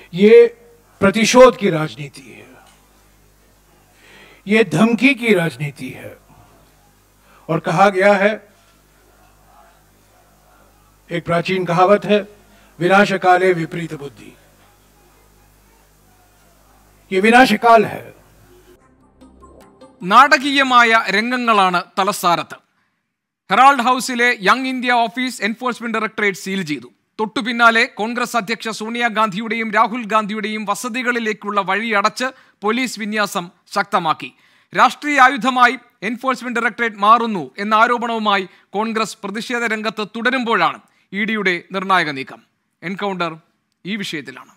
ये प्रतिशोध की राजनीति है ये धमकी की राजनीति है और कहा गया है एक प्राचीन कहावत है विनाशकाले विपरीत बुद्धि ये विनाशकाल है നാടകീയമായ രംഗങ്ങളാണ് തലസ്ഥാനത്ത് ഹെറാൾഡ് ഹൗസിലെ Young India office Enforcement Directorate seal ചെയ്തു തൊട്ടു പിന്നാലെ കോൺഗ്രസ് അധ്യക്ഷ സോണിയാഗാന്ധിയുടെയും രാഹുൽ ഗാന്ധിയുടെയും വസതികളിലേക്കുള്ള വഴി അടച്ച് പോലീസ് വിന്യാസം ശക്തമാക്കി രാഷ്ട്രീയ ആയുധമായി എൻഫോഴ്സ്മെന്റ് ഡയറക്ടറേറ്റ് മാറുന്നു എന്ന ആരോപണവുമായി കോൺഗ്രസ് പ്രതിഷേധ രംഗത്ത് തുടരുമ്പോഴാണ് ഇ ഡിയുടെ നിർണായക നീക്കം എൻകൗണ്ടർ ഈ വിഷയത്തിലാണ്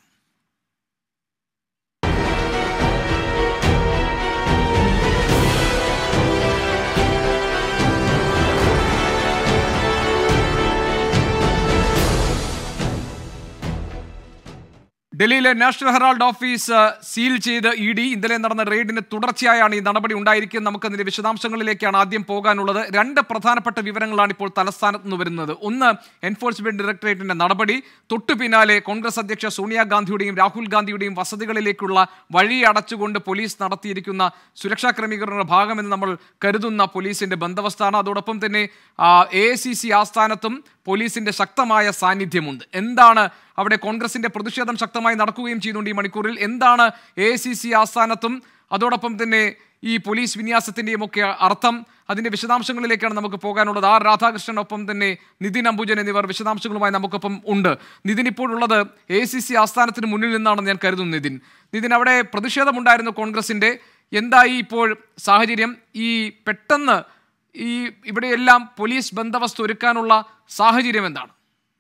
ഡൽഹിയിലെ നാഷണൽ ഹെറാൾഡ് ഓഫീസ് ആ, സീൽ ചെയ്ത് ഇ ഡി ഇന്നലെ നടന്ന റെയ്ഡിന് തുടർച്ചയായാണ് ഈ നടപടി ഉണ്ടായിരിക്കുന്നത് നമുക്കതിന്റെ വിശദാംശങ്ങളിലേക്കാണ് ആദ്യം പോകാനുള്ളത് രണ്ട് പ്രധാനപ്പെട്ട വിവരങ്ങളാണ് ഇപ്പോൾ തലസ്ഥാനത്ത് നിന്ന് വരുന്നത് ഒന്ന് എൻഫോഴ്സ്മെന്റ് ഡയറക്ടറേറ്റിന്റെ നടപടി തൊട്ടു പിന്നാലെ കോൺഗ്രസ് അധ്യക്ഷ സോണിയാഗാന്ധിയുടെയും രാഹുൽ ഗാന്ധിയുടെയും വസതികളിലേക്കുള്ള വഴി അടച്ചുകൊണ്ട് പോലീസ് നടത്തിയിരിക്കുന്ന സുരക്ഷാ ക്രമീകരണ ഭാഗമെന്ന് നമ്മൾ കരുതുന്ന പോലീസിന്റെ ബന്ദോബസ്താണ് അതോടൊപ്പം തന്നെ എ സി സി ആസ്ഥാനത്തും പോലീസിന്റെ ശക്തമായ സാന്നിധ്യമുണ്ട് എന്താണ് അവിടെ കോൺഗ്രസിന്റെ പ്രതിഷേധം ശക്തമായി നടക്കുകയും ചെയ്യുന്നുണ്ട് ഈ മണിക്കൂറിൽ എന്താണ് എ സി സി ആസ്ഥാനത്തും അതോടൊപ്പം തന്നെ ഈ പോലീസ് വിന്യാസത്തിന്റെയും ഒക്കെ അർത്ഥം അതിന്റെ വിശദാംശങ്ങളിലേക്കാണ് നമുക്ക് പോകാനുള്ളത് ആർ രാധാകൃഷ്ണനൊപ്പം തന്നെ നിതിൻ അംബുജൻ എന്നിവർ വിശദാംശങ്ങളുമായി നമുക്കൊപ്പം ഉണ്ട് നിതിൻ ഇപ്പോഴുള്ളത് എ സി സി ആസ്ഥാനത്തിന് മുന്നിൽ നിന്നാണെന്ന് ഞാൻ കരുതുന്നു നിതിൻ നിതിൻ അവിടെ പ്രതിഷേധമുണ്ടായിരുന്നു കോൺഗ്രസിന്റെ എന്തായി ഇപ്പോൾ സാഹചര്യം ഈ പെട്ടെന്ന് ഈ ഇവിടെയെല്ലാം പോലീസ് ബന്ദോബസ്ത് ഒരുക്കാനുള്ള സാഹചര്യം എന്താണ്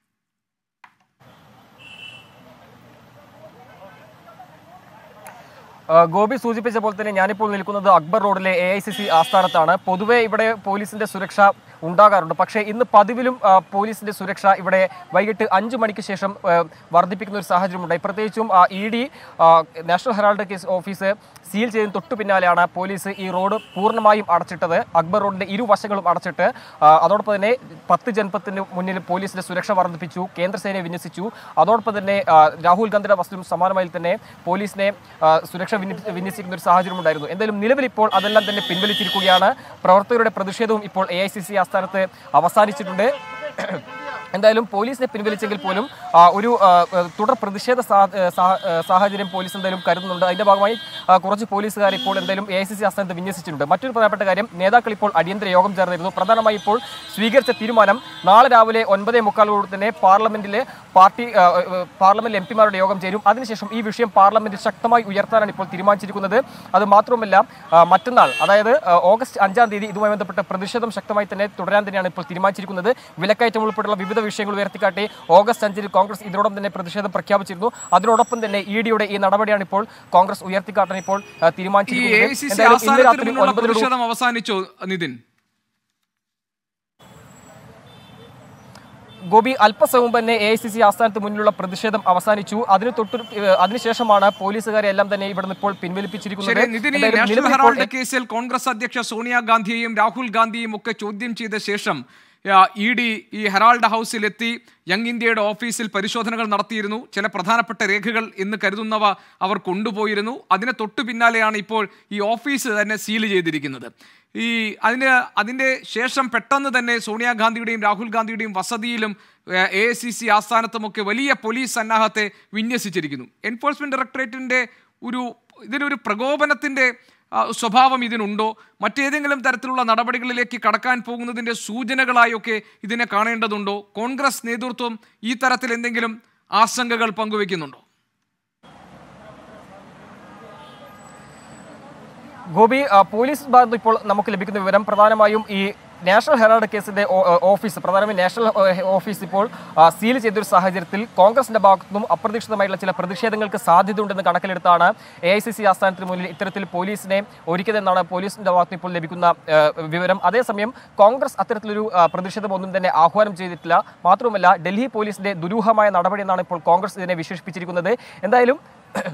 ആ, ഗോപി സൂചിപ്പിച്ച പോലെ തന്നെ ഞാനിപ്പോൾ നിൽക്കുന്നത് അക്ബർ റോഡിലെ എ ഐ സി സി ആസ്ഥാനത്താണ് പൊതുവെ ഇവിടെ പോലീസിന്റെ സുരക്ഷ ഉണ്ടാകാറുണ്ട് പക്ഷേ ഇന്ന് പതിവിലും ആ, പോലീസിന്റെ സുരക്ഷ ഇവിടെ വൈകിട്ട് അഞ്ച് മണിക്ക് ശേഷം ആ, വർദ്ധിപ്പിക്കുന്ന ഒരു സാഹചര്യമുണ്ടായി പ്രത്യേകിച്ചും E D National Herald case office seal ചെയ്തതിന് തൊട്ടു പിന്നാലെയാണ് പോലീസ് ഈ റോഡ് പൂർണ്ണമായും അടച്ചിട്ടത് അക്ബർ റോഡിന്റെ ഇരുവശങ്ങളും അടച്ചിട്ട് ആ, അതോടൊപ്പം തന്നെ പത്ത് ജനപത്തിന് മുന്നിൽ പോലീസിന്റെ സുരക്ഷ വർദ്ധിപ്പിച്ചു കേന്ദ്രസേനയെ വിന്യസിച്ചു അതോടൊപ്പം തന്നെ ആ, രാഹുൽ ഗാന്ധിയുടെ വസ്തുവും സമാനമായി തന്നെ പോലീസിനെ ആ, സുരക്ഷ വിന്യ- വിന്യസിക്കുന്ന ഒരു സാഹചര്യം ഉണ്ടായിരുന്നു എന്തായാലും നിലവിൽ ഇപ്പോൾ അതെല്ലാം തന്നെ പിൻവലിച്ചിരിക്കുകയാണ് പ്രവർത്തകരുടെ പ്രതിഷേധവും ഇപ്പോൾ എ ഐ സി സി ആസ്ഥാനത്ത് അവസാനിച്ചിട്ടുണ്ട് എന്തായാലും പോലീസിനെ പിൻവലിച്ചെങ്കിൽ പോലും ആ, ഒരു ആ, ആ, തുടർ പ്രതിഷേധ സാ- ആ, സാ- ആ, സാഹചര്യം പോലീസ് എന്തായാലും കരുതുന്നുണ്ട് അതിന്റെ ഭാഗമായി ആ, കുറച്ച് പോലീസുകാർ ഇപ്പോൾ എന്തായാലും എ ഐ സി സി ആസ്ഥാനത്ത് വിന്യസിച്ചിട്ടുണ്ട് മറ്റൊരു പ്രധാനപ്പെട്ട കാര്യം നേതാക്കൾ ഇപ്പോൾ അടിയന്തര യോഗം ചേർന്നിരുന്നു പ്രധാനമായി ഇപ്പോൾ സ്വീകരിച്ച തീരുമാനം നാളെ രാവിലെ ഒൻപതേ മുക്കാലോട് തന്നെ പാർലമെന്റിലെ പാർട്ടി ആ, ആ, പാർലമെന്റ് എം പിമാരുടെ യോഗം ചേരും അതിനുശേഷം ഈ വിഷയം പാർലമെന്റിൽ ശക്തമായി ഉയർത്താനാണ് ഇപ്പോൾ തീരുമാനിച്ചിരിക്കുന്നത് അത് മാത്രമല്ല ആ, മറ്റന്നാൾ അതായത് ആ, ഓഗസ്റ്റ് അഞ്ചാം തീയതി ഇതുമായി ബന്ധപ്പെട്ട പ്രതിഷേധം ശക്തമായി തന്നെ തുടരാൻ തന്നെയാണ് ഇപ്പോൾ തീരുമാനിച്ചിരിക്കുന്നത് വിലക്കയറ്റം ഉൾപ്പെടെയുള്ള വിവിധ വിഷയങ്ങൾ ഉയർത്തിക്കാട്ടി ഓഗസ്റ്റ് അഞ്ചിന് കോൺഗ്രസ് ഇതിനോടൊപ്പം തന്നെ പ്രതിഷേധം പ്രഖ്യാപിച്ചിരുന്നു അതിനോടൊപ്പം തന്നെ ഇ ഡിയുടെ ഈ നടപടിയാണ് ഇപ്പോൾ കോൺഗ്രസ് ഉയർത്തിക്കാട്ടാൻ ഇപ്പോൾ ആ, ഈ എ തീരുമാനിച്ചിരിക്കുന്നത് സി സി എന്തായാലും ഇന്ന് ആസ്ഥാനത്തിന് രാത്രി മുന്നിലുള്ള ഒൻപതിനോട് പ്രതിഷേധം അവസാനിച്ചോ നിതിൻ ഗോപി അല്പസമയം മുമ്പ് തന്നെ എ ഐ സി സി ആസ്ഥാനത്ത് മുന്നിലുള്ള പ്രതിഷേധം അവസാനിച്ചു അതിന് തൊട്ട് ഏഹ് അതിനുശേഷമാണ് പോലീസുകാരെ എല്ലാം തന്നെ ഇവിടുന്ന് ഇപ്പോൾ പിൻവലിപ്പിച്ചിരിക്കുന്നത് ശരി നിതിൻ ഈ എന്തായാലും നാഷണൽ നിലവിൽ ഇപ്പോൾ ഹെറാൾഡ് കേസിൽ കോൺഗ്രസ് അധ്യക്ഷ സോണിയാഗാന്ധിയെയും രാഹുൽ ഗാന്ധിയെയും ഒക്കെ ചോദ്യം ചെയ്ത ശേഷം ഇ ഡി ഈ ഹെറാൾഡ് ഹൗസിലെത്തി യങ് ഇന്ത്യയുടെ ഓഫീസിൽ പരിശോധനകൾ നടത്തിയിരുന്നു ചില പ്രധാനപ്പെട്ട രേഖകൾ എന്ന് കരുതുന്നവ അവർ കൊണ്ടുപോയിരുന്നു അതിന് തൊട്ടു പിന്നാലെയാണ് ഇപ്പോൾ ഈ ഓഫീസ് തന്നെ സീൽ ചെയ്തിരിക്കുന്നത് ഈ അതിന് അതിൻ്റെ ശേഷം പെട്ടെന്ന് തന്നെ സോണിയാഗാന്ധിയുടെയും രാഹുൽ ഗാന്ധിയുടെയും വസതിയിലും എ സി സി ആസ്ഥാനത്തുമൊക്കെ വലിയ പോലീസ് സന്നാഹത്തെ വിന്യസിച്ചിരിക്കുന്നു എൻഫോഴ്സ്മെന്റ് ഡയറക്ടറേറ്റിന്റെ ഒരു ഇതിനൊരു പ്രകോപനത്തിന്റെ ആ, സ്വഭാവം ഇതിനുണ്ടോ മറ്റേതെങ്കിലും തരത്തിലുള്ള നടപടികളിലേക്ക് കടക്കാൻ പോകുന്നതിന്റെ സൂചനകളായൊക്കെ ഇതിനെ കാണേണ്ടതുണ്ടോ കോൺഗ്രസ് നേതൃത്വം ഈ തരത്തിൽ എന്തെങ്കിലും ആശങ്കകൾ പങ്കുവെക്കുന്നുണ്ടോ ഗോപി ആ, പോലീസ് ഭാഗത്ത് ഇപ്പോൾ നമുക്ക് ലഭിക്കുന്ന വിവരം പ്രധാനമായും ഈ നാഷണൽ ഹെറാൾഡ് കേസിന്റെ ഓ- ഓ- ഓഫീസ് പ്രധാനമായും നാഷണൽ ഓ- ഓഫീസ് ഇപ്പോൾ ആ, സീൽ ചെയ്തൊരു സാഹചര്യത്തിൽ കോൺഗ്രസിന്റെ ഭാഗത്തുനിന്നും അപ്രതീക്ഷിതമായിട്ടുള്ള ചില പ്രതിഷേധങ്ങൾക്ക് സാധ്യതയുണ്ടെന്ന് കണക്കിലെടുത്താണ് എ ഐ സി സി ആസ്ഥാനത്തിന് മുന്നിൽ ഇത്തരത്തിൽ പോലീസിനെ ഒരുക്കിയതെന്നാണ് പോലീസിന്റെ ഭാഗത്ത് ഇപ്പോൾ ലഭിക്കുന്ന ആ, വിവരം അതേസമയം കോൺഗ്രസ് അത്തരത്തിലൊരു ആ, പ്രതിഷേധമൊന്നും തന്നെ ആഹ്വാനം ചെയ്തിട്ടില്ല മാത്രവുമല്ല ഡൽഹി പോലീസിന്റെ ദുരൂഹമായ നടപടി എന്നാണ് ഇപ്പോൾ കോൺഗ്രസ് ഇതിനെ വിശേഷിപ്പിച്ചിരിക്കുന്നത് എന്തായാലും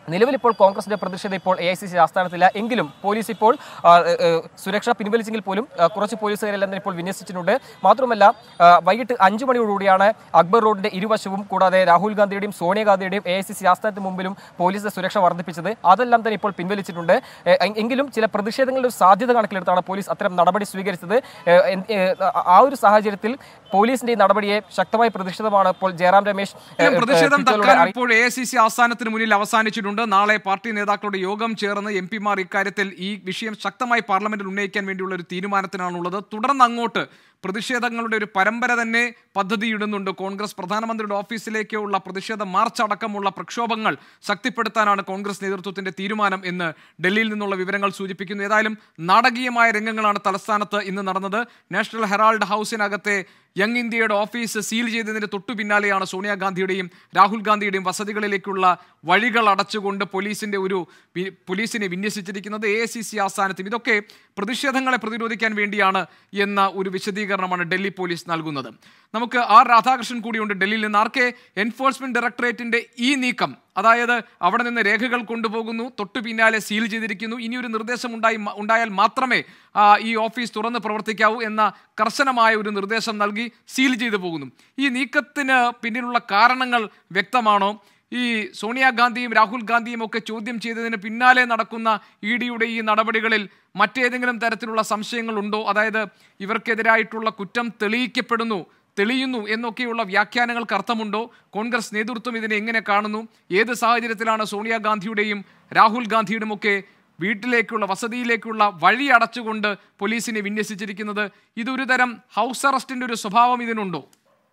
നിലവിൽ ഇപ്പോൾ കോൺഗ്രസിന്റെ പ്രതിഷേധം ഇപ്പോൾ എ ഐ സി സി ആസ്ഥാനത്തില്ല എങ്കിലും പോലീസ് ഇപ്പോൾ ആ, ഏ, സുരക്ഷ പിൻവലിച്ചെങ്കിൽ പോലും ആ, കുറച്ച് പോലീസുകാരെല്ലാം തന്നെ ഇപ്പോൾ വിന്യസിച്ചിട്ടുണ്ട് മാത്രമല്ല ആ, വൈകിട്ട് അഞ്ചു മണിയോടുകൂടിയാണ് അക്ബർ റോഡിന്റെ ഇരുവശവും കൂടാതെ രാഹുൽ ഗാന്ധിയുടെയും സോണിയാഗാന്ധിയുടെയും എ ഐ സി സി ആസ്ഥാനത്തിന് മുമ്പിലും പോലീസ് സുരക്ഷ വർദ്ധിപ്പിച്ചത് അതെല്ലാം തന്നെ ഇപ്പോൾ പിൻവലിച്ചിട്ടുണ്ട് ഏ, എ- എങ്കിലും ചില പ്രതിഷേധങ്ങളുടെ ഒരു സാധ്യത കണക്കിലെടുത്താണ് പോലീസ് അത്തരം നടപടി സ്വീകരിച്ചത് ഏ, എൻ- ഏ, ആ ഒരു സാഹചര്യത്തിൽ പോലീസിന്റെ ഈ നടപടിയെ ശക്തമായ പ്രതിഷേധമാണ് ഇപ്പോൾ ജയറാം രമേശ് ഏ, ഏ, പ്രതിഷേധം ട്വിറ്ററിലൂടെ തൽക്കാലം അറിയി- ഇപ്പോൾ എ ഐ സി സി ആസ്ഥാനത്തിന് മുന്നിൽ അവസാനിച്ചിട്ടുണ്ട് നാളെ പാർട്ടി നേതാക്കളുടെ യോഗം ചേർന്ന് എം പിമാർ ഇക്കാര്യത്തിൽ ഈ വിഷയം ശക്തമായി പാർലമെന്റിൽ ഉന്നയിക്കാൻ വേണ്ടിയുള്ള ഒരു തീരുമാനത്തിനാണുള്ളത് തുടർന്ന് അങ്ങോട്ട് പ്രതിഷേധങ്ങളുടെ ഒരു പരമ്പര തന്നെ പദ്ധതിയിടുന്നുണ്ട് കോൺഗ്രസ് പ്രധാനമന്ത്രിയുടെ ഓഫീസിലേക്കുള്ള പ്രതിഷേധ മാർച്ച് അടക്കമുള്ള പ്രക്ഷോഭങ്ങൾ ശക്തിപ്പെടുത്താനാണ് കോൺഗ്രസ് നേതൃത്വത്തിന്റെ തീരുമാനം എന്ന് ഡൽഹിയിൽ നിന്നുള്ള വിവരങ്ങൾ സൂചിപ്പിക്കുന്നു ഏതായാലും നാടകീയമായ രംഗങ്ങളാണ് തലസ്ഥാനത്ത് ഇന്ന് നടന്നത് നാഷണൽ ഹെറാൾഡ് ഹൗസിനകത്തെ യങ് ഇന്ത്യയുടെ ഓഫീസ് സീൽ ചെയ്തതിന് തൊട്ടു പിന്നാലെയാണ് സോണിയാഗാന്ധിയുടെയും രാഹുൽ ഗാന്ധിയുടെയും വസതികളിലേക്കുള്ള വഴികൾ അടച്ചുകൊണ്ട് പോലീസിന്റെ ഒരു വി- പോലീസിനെ വിന്യസിച്ചിരിക്കുന്നത് എ സി സി ആസ്ഥാനത്തും ഇതൊക്കെ പ്രതിഷേധങ്ങളെ പ്രതിരോധിക്കാൻ വേണ്ടിയാണ് എന്ന ഒരു വിശദീകരണമാണ് ഡൽഹി പോലീസ് നൽകുന്നത് നമുക്ക് ആർ രാധാകൃഷ്ണൻ കൂടിയുണ്ട് ഡൽഹിയിൽ നിന്ന് ആർ കെ എൻഫോഴ്സ്മെന്റ് ഡയറക്ടറേറ്റിന്റെ ഈ നീക്കം അതായത് അവിടെ നിന്ന് രേഖകൾ കൊണ്ടുപോകുന്നു തൊട്ടു പിന്നാലെ സീൽ ചെയ്തിരിക്കുന്നു ഇനിയൊരു നിർദ്ദേശം ഉണ്ടായി ഉണ്ടായാൽ മാത്രമേ ആ, ഈ ഓഫീസ് തുറന്ന് പ്രവർത്തിക്കാവൂ എന്ന കർശനമായ ഒരു നിർദ്ദേശം നൽകി സീൽ ചെയ്തു പോകുന്നു ഈ നീക്കത്തിന് പിന്നിലുള്ള കാരണങ്ങൾ വ്യക്തമാണോ ഈ സോണിയാഗാന്ധിയും രാഹുൽ ഗാന്ധിയും ഒക്കെ ചോദ്യം ചെയ്തതിന് പിന്നാലെ നടക്കുന്ന ഇ ഡിയുടെ ഈ നടപടികളിൽ മറ്റേതെങ്കിലും തരത്തിലുള്ള സംശയങ്ങളുണ്ടോ അതായത് ഇവർക്കെതിരായിട്ടുള്ള കുറ്റം തെളിയിക്കപ്പെടുന്നു തെളിയുന്നു എന്നൊക്കെയുള്ള വ്യാഖ്യാനങ്ങൾക്ക് അർത്ഥമുണ്ടോ കോൺഗ്രസ് നേതൃത്വം ഇതിനെ എങ്ങനെ കാണുന്നു ഏത് സാഹചര്യത്തിലാണ് സോണിയാഗാന്ധിയുടെയും രാഹുൽ ഗാന്ധിയുടെയും ഒക്കെ വീട്ടിലേക്കുള്ള വസതിയിലേക്കുള്ള വഴി അടച്ചുകൊണ്ട് പോലീസിനെ വിന്യസിച്ചിരിക്കുന്നത് ഇതൊരു തരം ഹൗസ് അറസ്റ്റിന്റെ ഒരു സ്വഭാവം ഇതിനുണ്ടോ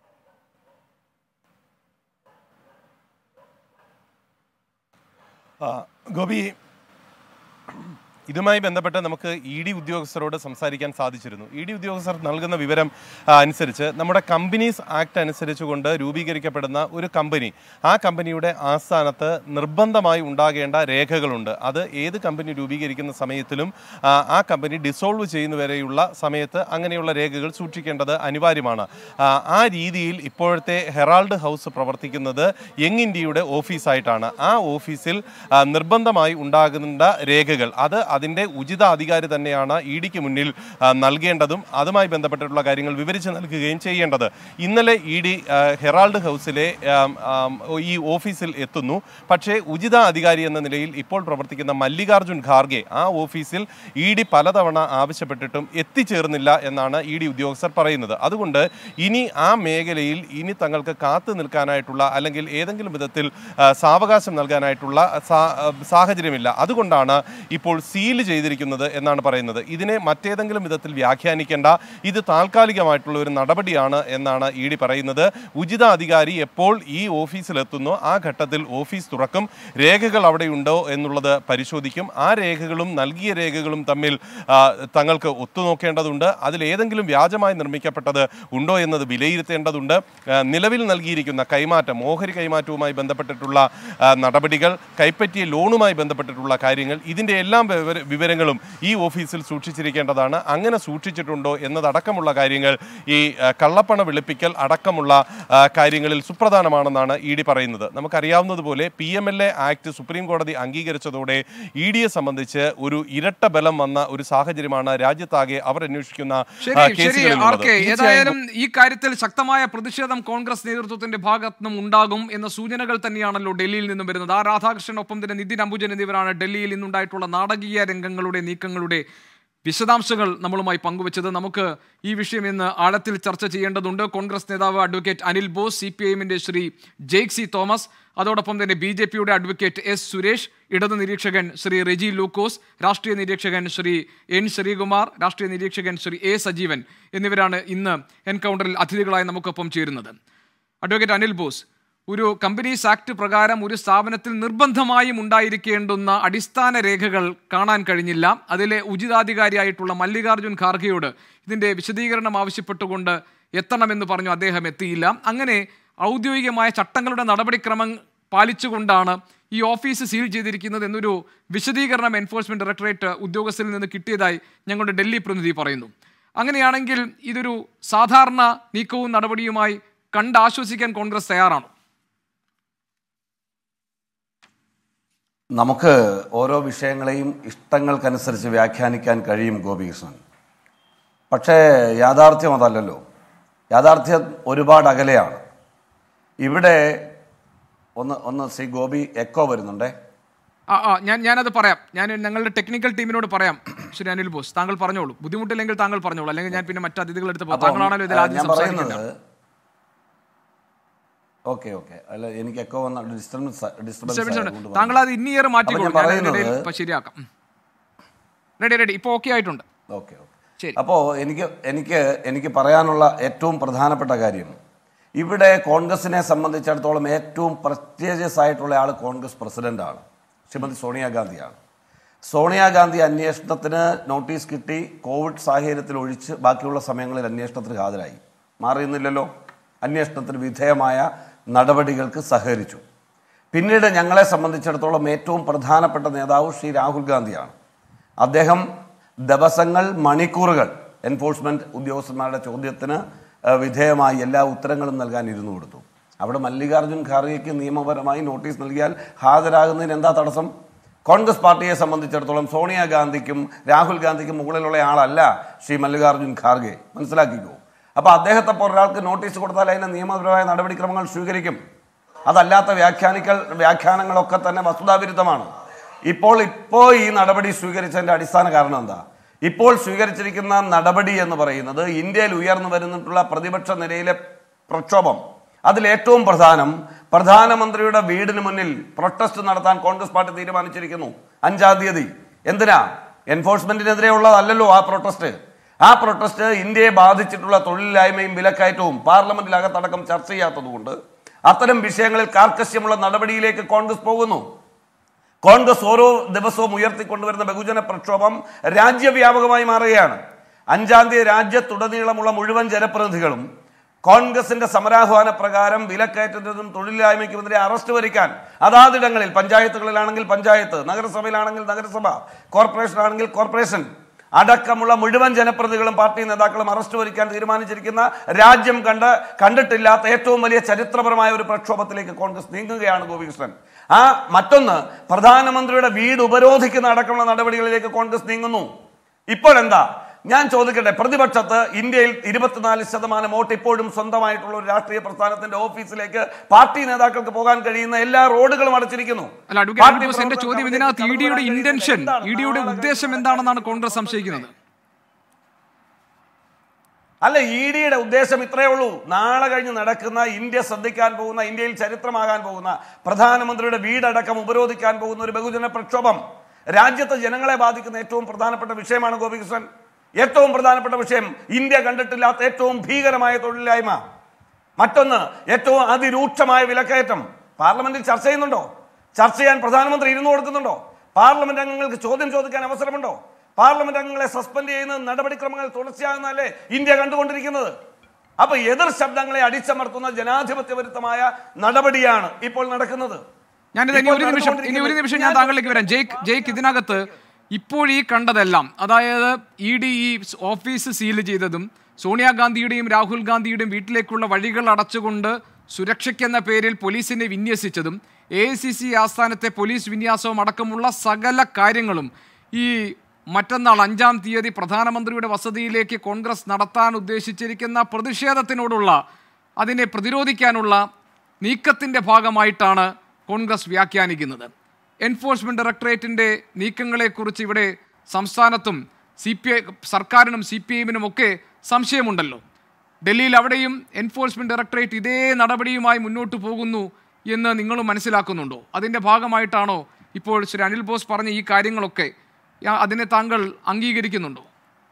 ആ, ഗോപി ഇതുമായി ബന്ധപ്പെട്ട് നമുക്ക് ഇ ഡി ഉദ്യോഗസ്ഥരോട് സംസാരിക്കാൻ സാധിച്ചിരുന്നു ഇ ഡി ഉദ്യോഗസ്ഥർ നൽകുന്ന വിവരം ആ, അനുസരിച്ച് നമ്മുടെ കമ്പനീസ് ആക്ട് അനുസരിച്ചുകൊണ്ട് രൂപീകരിക്കപ്പെടുന്ന ഒരു കമ്പനി ആ കമ്പനിയുടെ ആസ്ഥാനത്ത് നിർബന്ധമായി ഉണ്ടാകേണ്ട രേഖകളുണ്ട് അത് ഏത് കമ്പനി രൂപീകരിക്കുന്ന സമയത്തിലും ആ, ആ കമ്പനി ഡിസോൾവ് ചെയ്യുന്നവരെയുള്ള സമയത്ത് അങ്ങനെയുള്ള രേഖകൾ സൂക്ഷിക്കേണ്ടത് അനിവാര്യമാണ് ആ, ആ രീതിയിൽ ഇപ്പോഴത്തെ ഹെറാൾഡ് ഹൗസ് പ്രവർത്തിക്കുന്നത് യങ് ഇന്ത്യയുടെ ഓഫീസായിട്ടാണ് ആ ഓഫീസിൽ ആ, നിർബന്ധമായി ഉണ്ടാകുന്ന രേഖകൾ അത് അതിൻ്റെ ഉചിത അധികാരി തന്നെയാണ് ഇ ഡിക്ക് മുന്നിൽ ആ, നൽകേണ്ടതും അതുമായി ബന്ധപ്പെട്ടിട്ടുള്ള കാര്യങ്ങൾ വിവരിച്ച് നൽകുകയും ചെയ്യേണ്ടത് ഇന്നലെ ഇ ഡി ഹെറാൾഡ് ഹൗസിലെ ആം, ആം, ഈ ഓഫീസിൽ എത്തുന്നു പക്ഷേ ഉചിത അധികാരി എന്ന നിലയിൽ ഇപ്പോൾ പ്രവർത്തിക്കുന്ന മല്ലികാർജുൻ ഖാർഗെ ആ ഓഫീസിൽ ഇ ഡി പലതവണ ആവശ്യപ്പെട്ടിട്ടും എത്തിച്ചേർന്നില്ല എന്നാണ് ഇ ഡി ഉദ്യോഗസ്ഥർ പറയുന്നത് അതുകൊണ്ട് ഇനി ആ മേഖലയിൽ ഇനി തങ്ങൾക്ക് കാത്തു നിൽക്കാനായിട്ടുള്ള അല്ലെങ്കിൽ ഏതെങ്കിലും വിധത്തിൽ ആ, സാവകാശം നൽകാനായിട്ടുള്ള സാ- ആ, സാഹചര്യമില്ല അതുകൊണ്ടാണ് ഇപ്പോൾ സീൽ ചെയ്തിരിക്കുന്നത് എന്നാണ് പറയുന്നത് ഇതിനെ മറ്റേതെങ്കിലും വിധത്തിൽ വ്യാഖ്യാനിക്കേണ്ട ഇത് താൽക്കാലികമായിട്ടുള്ള ഒരു നടപടിയാണ് എന്നാണ് ഇ ഡി പറയുന്നത് ഉചിത അധികാരി എപ്പോൾ ഈ ഓഫീസിലെത്തുന്നോ ആ ഘട്ടത്തിൽ ഓഫീസ് തുറക്കും രേഖകൾ അവിടെയുണ്ടോ എന്നുള്ളത് പരിശോധിക്കും ആ രേഖകളും നൽകിയ രേഖകളും തമ്മിൽ ആ, തങ്ങൾക്ക് ഒത്തുനോക്കേണ്ടതുണ്ട് അതിലേതെങ്കിലും വ്യാജമായി നിർമ്മിക്കപ്പെട്ടത് ഉണ്ടോ എന്നത് വിലയിരുത്തേണ്ടതുണ്ട് ആ, നിലവിൽ നൽകിയിരിക്കുന്ന കൈമാറ്റം ഓഹരി കൈമാറ്റവുമായി ബന്ധപ്പെട്ടിട്ടുള്ള ആ, നടപടികൾ കൈപ്പറ്റിയ ലോണുമായി ബന്ധപ്പെട്ടിട്ടുള്ള കാര്യങ്ങൾ ഇതിൻ്റെ എല്ലാം വിവര- വിവരങ്ങളും ഈ ഓഫീസിൽ സൂക്ഷിച്ചിരിക്കേണ്ടതാണ് അങ്ങനെ സൂക്ഷിച്ചിട്ടുണ്ടോ എന്നതടക്കമുള്ള കാര്യങ്ങൾ ഈ ആ, കള്ളപ്പണ വെളുപ്പിക്കൽ അടക്കമുള്ള ആ, കാര്യങ്ങളിൽ സുപ്രധാനമാണെന്നാണ് ഇ ഡി പറയുന്നത് നമുക്കറിയാവുന്നതുപോലെ P M L A act supreme കോടതി അംഗീകരിച്ചതോടെ ഇ ഡിയെ സംബന്ധിച്ച് ഒരു ഇരട്ട ബലം വന്ന ഒരു സാഹചര്യമാണ് രാജ്യത്താകെ അവർ അന്വേഷിക്കുന്ന ആ, ശരി ശരി കേസുകളിലുള്ളത്. ആർ കെ തീർച്ചയായും ഏതായാലും ഈ കാര്യത്തിൽ ശക്തമായ പ്രതിഷേധം കോൺഗ്രസ് നേതൃത്വത്തിന്റെ ഭാഗത്തുനിന്നും ഉണ്ടാകും എന്ന സൂചനകൾ തന്നെയാണല്ലോ ഡൽഹിയിൽ നിന്നും വരുന്നത് ആ രാധാകൃഷ്ണൻ ഒപ്പം തന്നെ നിതിൻ അംബുജൻ എന്നിവരാണ് ഡൽഹിയിൽ ഇന്നുണ്ടായിട്ടുള്ള നാടകീയ രംഗങ്ങളുടെ നീക്കങ്ങളുടെ വിശദാംശങ്ങൾ നമ്മളുമായി പങ്കുവച്ചത് നമുക്ക് ഈ വിഷയം ഇന്ന് ആഴത്തിൽ ചർച്ച ചെയ്യേണ്ടതുണ്ട് കോൺഗ്രസ് നേതാവ് advocate Anil Bose C P ഐഎമ്മിന്റെ ശ്രീ ജെയ്ക് സി തോമസ് അതോടൊപ്പം തന്നെ ബി ജെ പിയുടെ അഡ്വക്കേറ്റ് എസ് സുരേഷ് ഇടത് നിരീക്ഷകൻ ശ്രീ റെജി ലൂക്കോസ് രാഷ്ട്രീയ നിരീക്ഷകൻ ശ്രീ എൻ ശ്രീകുമാർ രാഷ്ട്രീയ നിരീക്ഷകൻ ശ്രീ എ സജീവൻ എന്നിവരാണ് ഇന്ന് എൻകൗണ്ടറിൽ അതിഥികളായി നമുക്കൊപ്പം ചേരുന്നത് അഡ്വക്കേറ്റ് അനിൽ ബോസ് ഒരു കമ്പനീസ് ആക്ട് പ്രകാരം ഒരു സ്ഥാപനത്തിൽ നിർബന്ധമായും ഉണ്ടായിരിക്കേണ്ടുന്ന അടിസ്ഥാന രേഖകൾ കാണാൻ കഴിഞ്ഞില്ല അതിലെ ഉചിതാധികാരിയായിട്ടുള്ള മല്ലികാർജുൻ ഖാർഗെയോട് ഇതിന്റെ വിശദീകരണം ആവശ്യപ്പെട്ടുകൊണ്ട് എത്തണമെന്ന് പറഞ്ഞു അദ്ദേഹം എത്തിയില്ല അങ്ങനെ ഔദ്യോഗികമായ ചട്ടങ്ങളുടെ നടപടിക്രമം പാലിച്ചുകൊണ്ടാണ് ഈ ഓഫീസ് സീൽ ചെയ്തിരിക്കുന്നത് എന്നൊരു വിശദീകരണം എൻഫോഴ്സ്മെന്റ് ഡയറക്ടറേറ്റ് ഉദ്യോഗസ്ഥരിൽ നിന്ന് കിട്ടിയതായി ഞങ്ങളുടെ ഡൽഹി പ്രതിനിധി പറയുന്നു അങ്ങനെയാണെങ്കിൽ ഇതൊരു സാധാരണ നീക്കവും നടപടിയുമായി കണ്ട് ആശ്വസിക്കാൻ കോൺഗ്രസ് തയ്യാറാണോ നമുക്ക് ഓരോ വിഷയങ്ങളെയും ഇഷ്ടങ്ങൾക്കനുസരിച്ച് വ്യാഖ്യാനിക്കാൻ കഴിയും ഗോപികൃഷ്ണൻ പക്ഷേ യാഥാർത്ഥ്യം അതല്ലല്ലോ യാഥാർത്ഥ്യം ഒരുപാട് അകലെയാണ് ഇവിടെ ഒന്ന് ഒന്ന് ശ്രീ ഗോപി എക്കോ വരുന്നുണ്ടേ ആ ആ ഞാൻ ഞാനത് പറയാം ഞാൻ ഞങ്ങളുടെ ടെക്നിക്കൽ ടീമിനോട് പറയാം ശ്രീ അനിൽ ബോസ് താങ്കൾ പറഞ്ഞോളൂ ബുദ്ധിമുട്ടില്ലെങ്കിൽ താങ്കൾ പറഞ്ഞോളൂ അല്ലെങ്കിൽ ഞാൻ പിന്നെ മറ്റു അതിഥികൾ എടുത്ത് പോകും അപ്പം, താങ്കളാണല്ലോ ഇതിൽ ആ, ആദ്യം ഞാൻ സംസാരിക്കുന്നത് പറയുന്നത് ഓക്കെ ഓക്കെ അല്ല എനിക്ക് എക്കോ വന്ന ഡിസ്റ്റർബൻസ് ഡിസ്റ്റർബൻസ് ഉണ്ട് ഡിസ്റ്റർബൻസ് താങ്കൾ അത് ഇനി ഇയർ മാറ്റിക്കോളൂ അപ്പോൾ ഞാൻ ഞാൻ അതിനിടയിൽ പറയുന്നത് ഇപ്പൊ ശരിയാക്കാം റെഡി റെഡി ഇപ്പൊ ഓക്കെ ആയിട്ടുണ്ട് ഓക്കെ ഓക്കെ ശരി. അപ്പോൾ എനിക്ക് എനിക്ക് എനിക്ക് പറയാനുള്ള ഏറ്റവും പ്രധാനപ്പെട്ട കാര്യം ഇവിടെ കോൺഗ്രസിനെ സംബന്ധിച്ചിടത്തോളം ഏറ്റവും പ്രസ്റ്റേജിയസ് ആയിട്ടുള്ള ആൾ കോൺഗ്രസ് പ്രസിഡന്റാണ് ശ്രീമതി സോണിയാഗാന്ധിയാണ് സോണിയാഗാന്ധി അന്വേഷണത്തിന് നോട്ടീസ് കിട്ടി കോവിഡ് സാഹചര്യത്തിൽ ഒഴിച്ച് ബാക്കിയുള്ള സമയങ്ങളിൽ അന്വേഷണത്തിന് ഹാജരായി മാറിയുന്നില്ലല്ലോ അന്വേഷണത്തിന് വിധേയമായ നടപടികൾക്ക് സഹകരിച്ചു പിന്നീട് ഞങ്ങളെ സംബന്ധിച്ചിടത്തോളം ഏറ്റവും പ്രധാനപ്പെട്ട നേതാവ് ശ്രീ രാഹുൽ ഗാന്ധിയാണ് അദ്ദേഹം ദിവസങ്ങൾ മണിക്കൂറുകൾ എൻഫോഴ്സ്മെന്റ് ഉദ്യോഗസ്ഥന്മാരുടെ ചോദ്യത്തിന് ഏഹ്, വിധേയമായി എല്ലാ ഉത്തരങ്ങളും നൽകാൻ ഇരുന്നു കൊടുത്തു അവിടെ മല്ലികാർജ്ജുൻ ഖാർഗെക്ക് നിയമപരമായി നോട്ടീസ് നൽകിയാൽ ഹാജരാകുന്നതിന് എന്താ തടസ്സം കോൺഗ്രസ് പാർട്ടിയെ സംബന്ധിച്ചിടത്തോളം സോണിയാഗാന്ധിക്കും രാഹുൽ ഗാന്ധിക്കും മുകളിലുള്ള ആളല്ല ശ്രീ മല്ലികാർജ്ജുൻ ഖാർഗെ മനസ്സിലാക്കിക്കോ അപ്പൊ അദ്ദേഹത്തെ പോലെ ഒരാൾക്ക് നോട്ടീസ് കൊടുത്താൽ അതിന് നിയമപരമായ നടപടിക്രമങ്ങൾ സ്വീകരിക്കും അതല്ലാത്ത വ്യാഖ്യാനിക്കൽ വ്യാഖ്യാനങ്ങളൊക്കെ തന്നെ വസ്തുതാവിരുദ്ധമാണ് ഇപ്പോൾ ഇപ്പോൾ ഈ നടപടി സ്വീകരിച്ചതിന്റെ അടിസ്ഥാന കാരണം എന്താ ഇപ്പോൾ സ്വീകരിച്ചിരിക്കുന്ന നടപടി എന്ന് പറയുന്നത് ഇന്ത്യയിൽ ഉയർന്നു വരുന്നിട്ടുള്ള പ്രതിപക്ഷ നിരയിലെ പ്രക്ഷോഭം അതിൽ ഏറ്റവും പ്രധാനം പ്രധാനമന്ത്രിയുടെ വീടിന് മുന്നിൽ പ്രൊട്ടസ്റ്റ് നടത്താൻ കോൺഗ്രസ് പാർട്ടി തീരുമാനിച്ചിരിക്കുന്നു അഞ്ചാം തീയതി എന്തിനാ എൻഫോഴ്സ്മെന്റിനെതിരെയുള്ളതല്ലല്ലോ ആ പ്രൊട്ടസ്റ്റ് ആ പ്രൊട്ടസ്റ്റ് ഇന്ത്യയെ ബാധിച്ചിട്ടുള്ള തൊഴിലില്ലായ്മയും വിലക്കയറ്റവും പാർലമെന്റിലകത്തടക്കം ചർച്ച ചെയ്യാത്തതുകൊണ്ട് അത്തരം വിഷയങ്ങളിൽ കാർക്കശ്യമുള്ള നടപടിയിലേക്ക് കോൺഗ്രസ് പോകുന്നു കോൺഗ്രസ് ഓരോ ദിവസവും ഉയർത്തിക്കൊണ്ടുവരുന്ന ബഹുജന പ്രക്ഷോഭം രാജ്യവ്യാപകമായി മാറുകയാണ് അഞ്ചാം തീയതി രാജ്യത്തുടനീളമുള്ള മുഴുവൻ ജനപ്രതിനിധികളും കോൺഗ്രസിന്റെ സമരാഹ്വാന പ്രകാരം വിലക്കയറ്റത്തിനും തൊഴിലില്ലായ്മയ്ക്കുമെതിരെ അറസ്റ്റ് വരിക്കാൻ അതാതിടങ്ങളിൽ പഞ്ചായത്തുകളിലാണെങ്കിൽ പഞ്ചായത്ത് നഗരസഭയിലാണെങ്കിൽ നഗരസഭ കോർപ്പറേഷൻ ആണെങ്കിൽ കോർപ്പറേഷൻ അടക്കമുള്ള മുഴുവൻ ജനപ്രതിനിധികളും പാർട്ടി നേതാക്കളും അറസ്റ്റ് വരിക്കാൻ തീരുമാനിച്ചിരിക്കുന്ന രാജ്യം കണ്ട് കണ്ടിട്ടില്ലാത്ത ഏറ്റവും വലിയ ചരിത്രപരമായ ഒരു പ്രക്ഷോഭത്തിലേക്ക് കോൺഗ്രസ് നീങ്ങുകയാണ് ഗോപികൃഷ്ണൻ ആ മറ്റൊന്ന് പ്രധാനമന്ത്രിയുടെ വീട് ഉപരോധിക്കുന്ന അടക്കമുള്ള നടപടികളിലേക്ക് കോൺഗ്രസ് നീങ്ങുന്നു ഇപ്പോഴെന്താ ഞാൻ ചോദിക്കട്ടെ പ്രതിപക്ഷത്ത് ഇന്ത്യയിൽ ഇരുപത്തിനാല് ശതമാനം വോട്ട് ഇപ്പോഴും സ്വന്തമായിട്ടുള്ള ഒരു രാഷ്ട്രീയ പ്രസ്ഥാനത്തിന്റെ ഓഫീസിലേക്ക് പാർട്ടി നേതാക്കൾക്ക് പോകാൻ കഴിയുന്ന എല്ലാ റോഡുകളും അടച്ചിരിക്കുന്നു അല്ല അഡ്വക്കേറ്റ് പാർട്ടി അനിൽ ബോസ് എന്റെ ചോദ്യം പ്രവർത്തകർക്ക് ഇതിനകത്ത് ഇ അതിലേക്ക് ഡിയുടെ കടന്നു വരാൻ ഇന്റൻഷൻ കഴിയുന്നില്ല. ഇ ഡിയുടെ എന്താണ് ഉദ്ദേശം എന്താണെന്നാണ് കോൺഗ്രസ് സംശയിക്കുന്നത് അല്ല ഇ ഡിയുടെ ഉദ്ദേശം ഇത്രയേ ഉള്ളൂ നാളെ കഴിഞ്ഞ് നടക്കുന്ന ഇന്ത്യ ശ്രദ്ധിക്കാൻ പോകുന്ന ഇന്ത്യയിൽ ചരിത്രമാകാൻ പോകുന്ന പ്രധാനമന്ത്രിയുടെ വീടടക്കം ഉപരോധിക്കാൻ പോകുന്ന ഒരു ബഹുജന പ്രക്ഷോഭം രാജ്യത്തെ ജനങ്ങളെ ബാധിക്കുന്ന ഏറ്റവും പ്രധാനപ്പെട്ട വിഷയമാണ് ഗോപികൃഷ്ണൻ ഏറ്റവും പ്രധാനപ്പെട്ട വിഷയം ഇന്ത്യ കണ്ടിട്ടില്ലാത്ത ഏറ്റവും ഭീകരമായ തൊഴിലില്ലായ്മ മറ്റൊന്ന് ഏറ്റവും അതിരൂക്ഷമായ വിലക്കയറ്റം പാർലമെന്റിൽ ചർച്ച ചെയ്യുന്നുണ്ടോ ചർച്ച ചെയ്യാൻ പ്രധാനമന്ത്രി ഇരുന്നു കൊടുക്കുന്നുണ്ടോ പാർലമെന്റ് അംഗങ്ങൾക്ക് ചോദ്യം ചോദിക്കാൻ അവസരമുണ്ടോ പാർലമെന്റ് അംഗങ്ങളെ സസ്പെൻഡ് ചെയ്യുന്ന നടപടിക്രമങ്ങൾ തുടർച്ചയാകുന്നതല്ലേ ഇന്ത്യ കണ്ടുകൊണ്ടിരിക്കുന്നത് അപ്പൊ എതിർ ശബ്ദങ്ങളെ അടിച്ചമർത്തുന്ന ജനാധിപത്യ വിരുദ്ധമായ നടപടിയാണ് ഇപ്പോൾ നടക്കുന്നത് ഞാനിത് ഇനി ഒരു ഇപ്പോൾ നിമിഷം ഇനി ഒരു നിമിഷം ഞാൻ താങ്കളിലേക്ക് വരാം ജയ്ക്ക് ജയ്ക്ക് ഇതിനകത്ത് ഇപ്പോൾ ഈ കണ്ടതെല്ലാം അതായത് ഇ ഡി ഈ ഓഫീസ് സീൽ ചെയ്തതും സോണിയാഗാന്ധിയുടെയും രാഹുൽ ഗാന്ധിയുടെയും വീട്ടിലേക്കുള്ള വഴികൾ അടച്ചുകൊണ്ട് സുരക്ഷയ്ക്കെന്ന പേരിൽ പോലീസിനെ വിന്യസിച്ചതും എ ഐ സി സി ആസ്ഥാനത്തെ പോലീസ് വിന്യാസവും അടക്കമുള്ള സകല കാര്യങ്ങളും ഈ മറ്റന്നാൾ അഞ്ചാം തീയതി പ്രധാനമന്ത്രിയുടെ വസതിയിലേക്ക് കോൺഗ്രസ് നടത്താൻ ഉദ്ദേശിച്ചിരിക്കുന്ന പ്രതിഷേധത്തിനോടുള്ള അതിനെ പ്രതിരോധിക്കാനുള്ള നീക്കത്തിന്റെ ഭാഗമായിട്ടാണ് കോൺഗ്രസ് വ്യാഖ്യാനിക്കുന്നത് എൻഫോഴ്സ്മെന്റ് ഡയറക്ടറേറ്റിന്റെ നീക്കങ്ങളെക്കുറിച്ച് ഇവിടെ സംസ്ഥാനത്തും സി പി ഐ സർക്കാരിനും സി പി ഐഎമ്മിനും ഒക്കെ സംശയമുണ്ടല്ലോ ഡൽഹിയിൽ അവിടെയും എൻഫോഴ്സ്മെന്റ് ഡയറക്ടറേറ്റ് ഇതേ നടപടിയുമായി മുന്നോട്ട് പോകുന്നു എന്ന് നിങ്ങൾ മനസ്സിലാക്കുന്നുണ്ടോ അതിന്റെ ഭാഗമായിട്ടാണോ ഇപ്പോൾ ശ്രീ അനിൽ ബോസ് പറഞ്ഞ ഈ കാര്യങ്ങളൊക്കെ യാ- അതിനെ താങ്കൾ അംഗീകരിക്കുന്നുണ്ടോ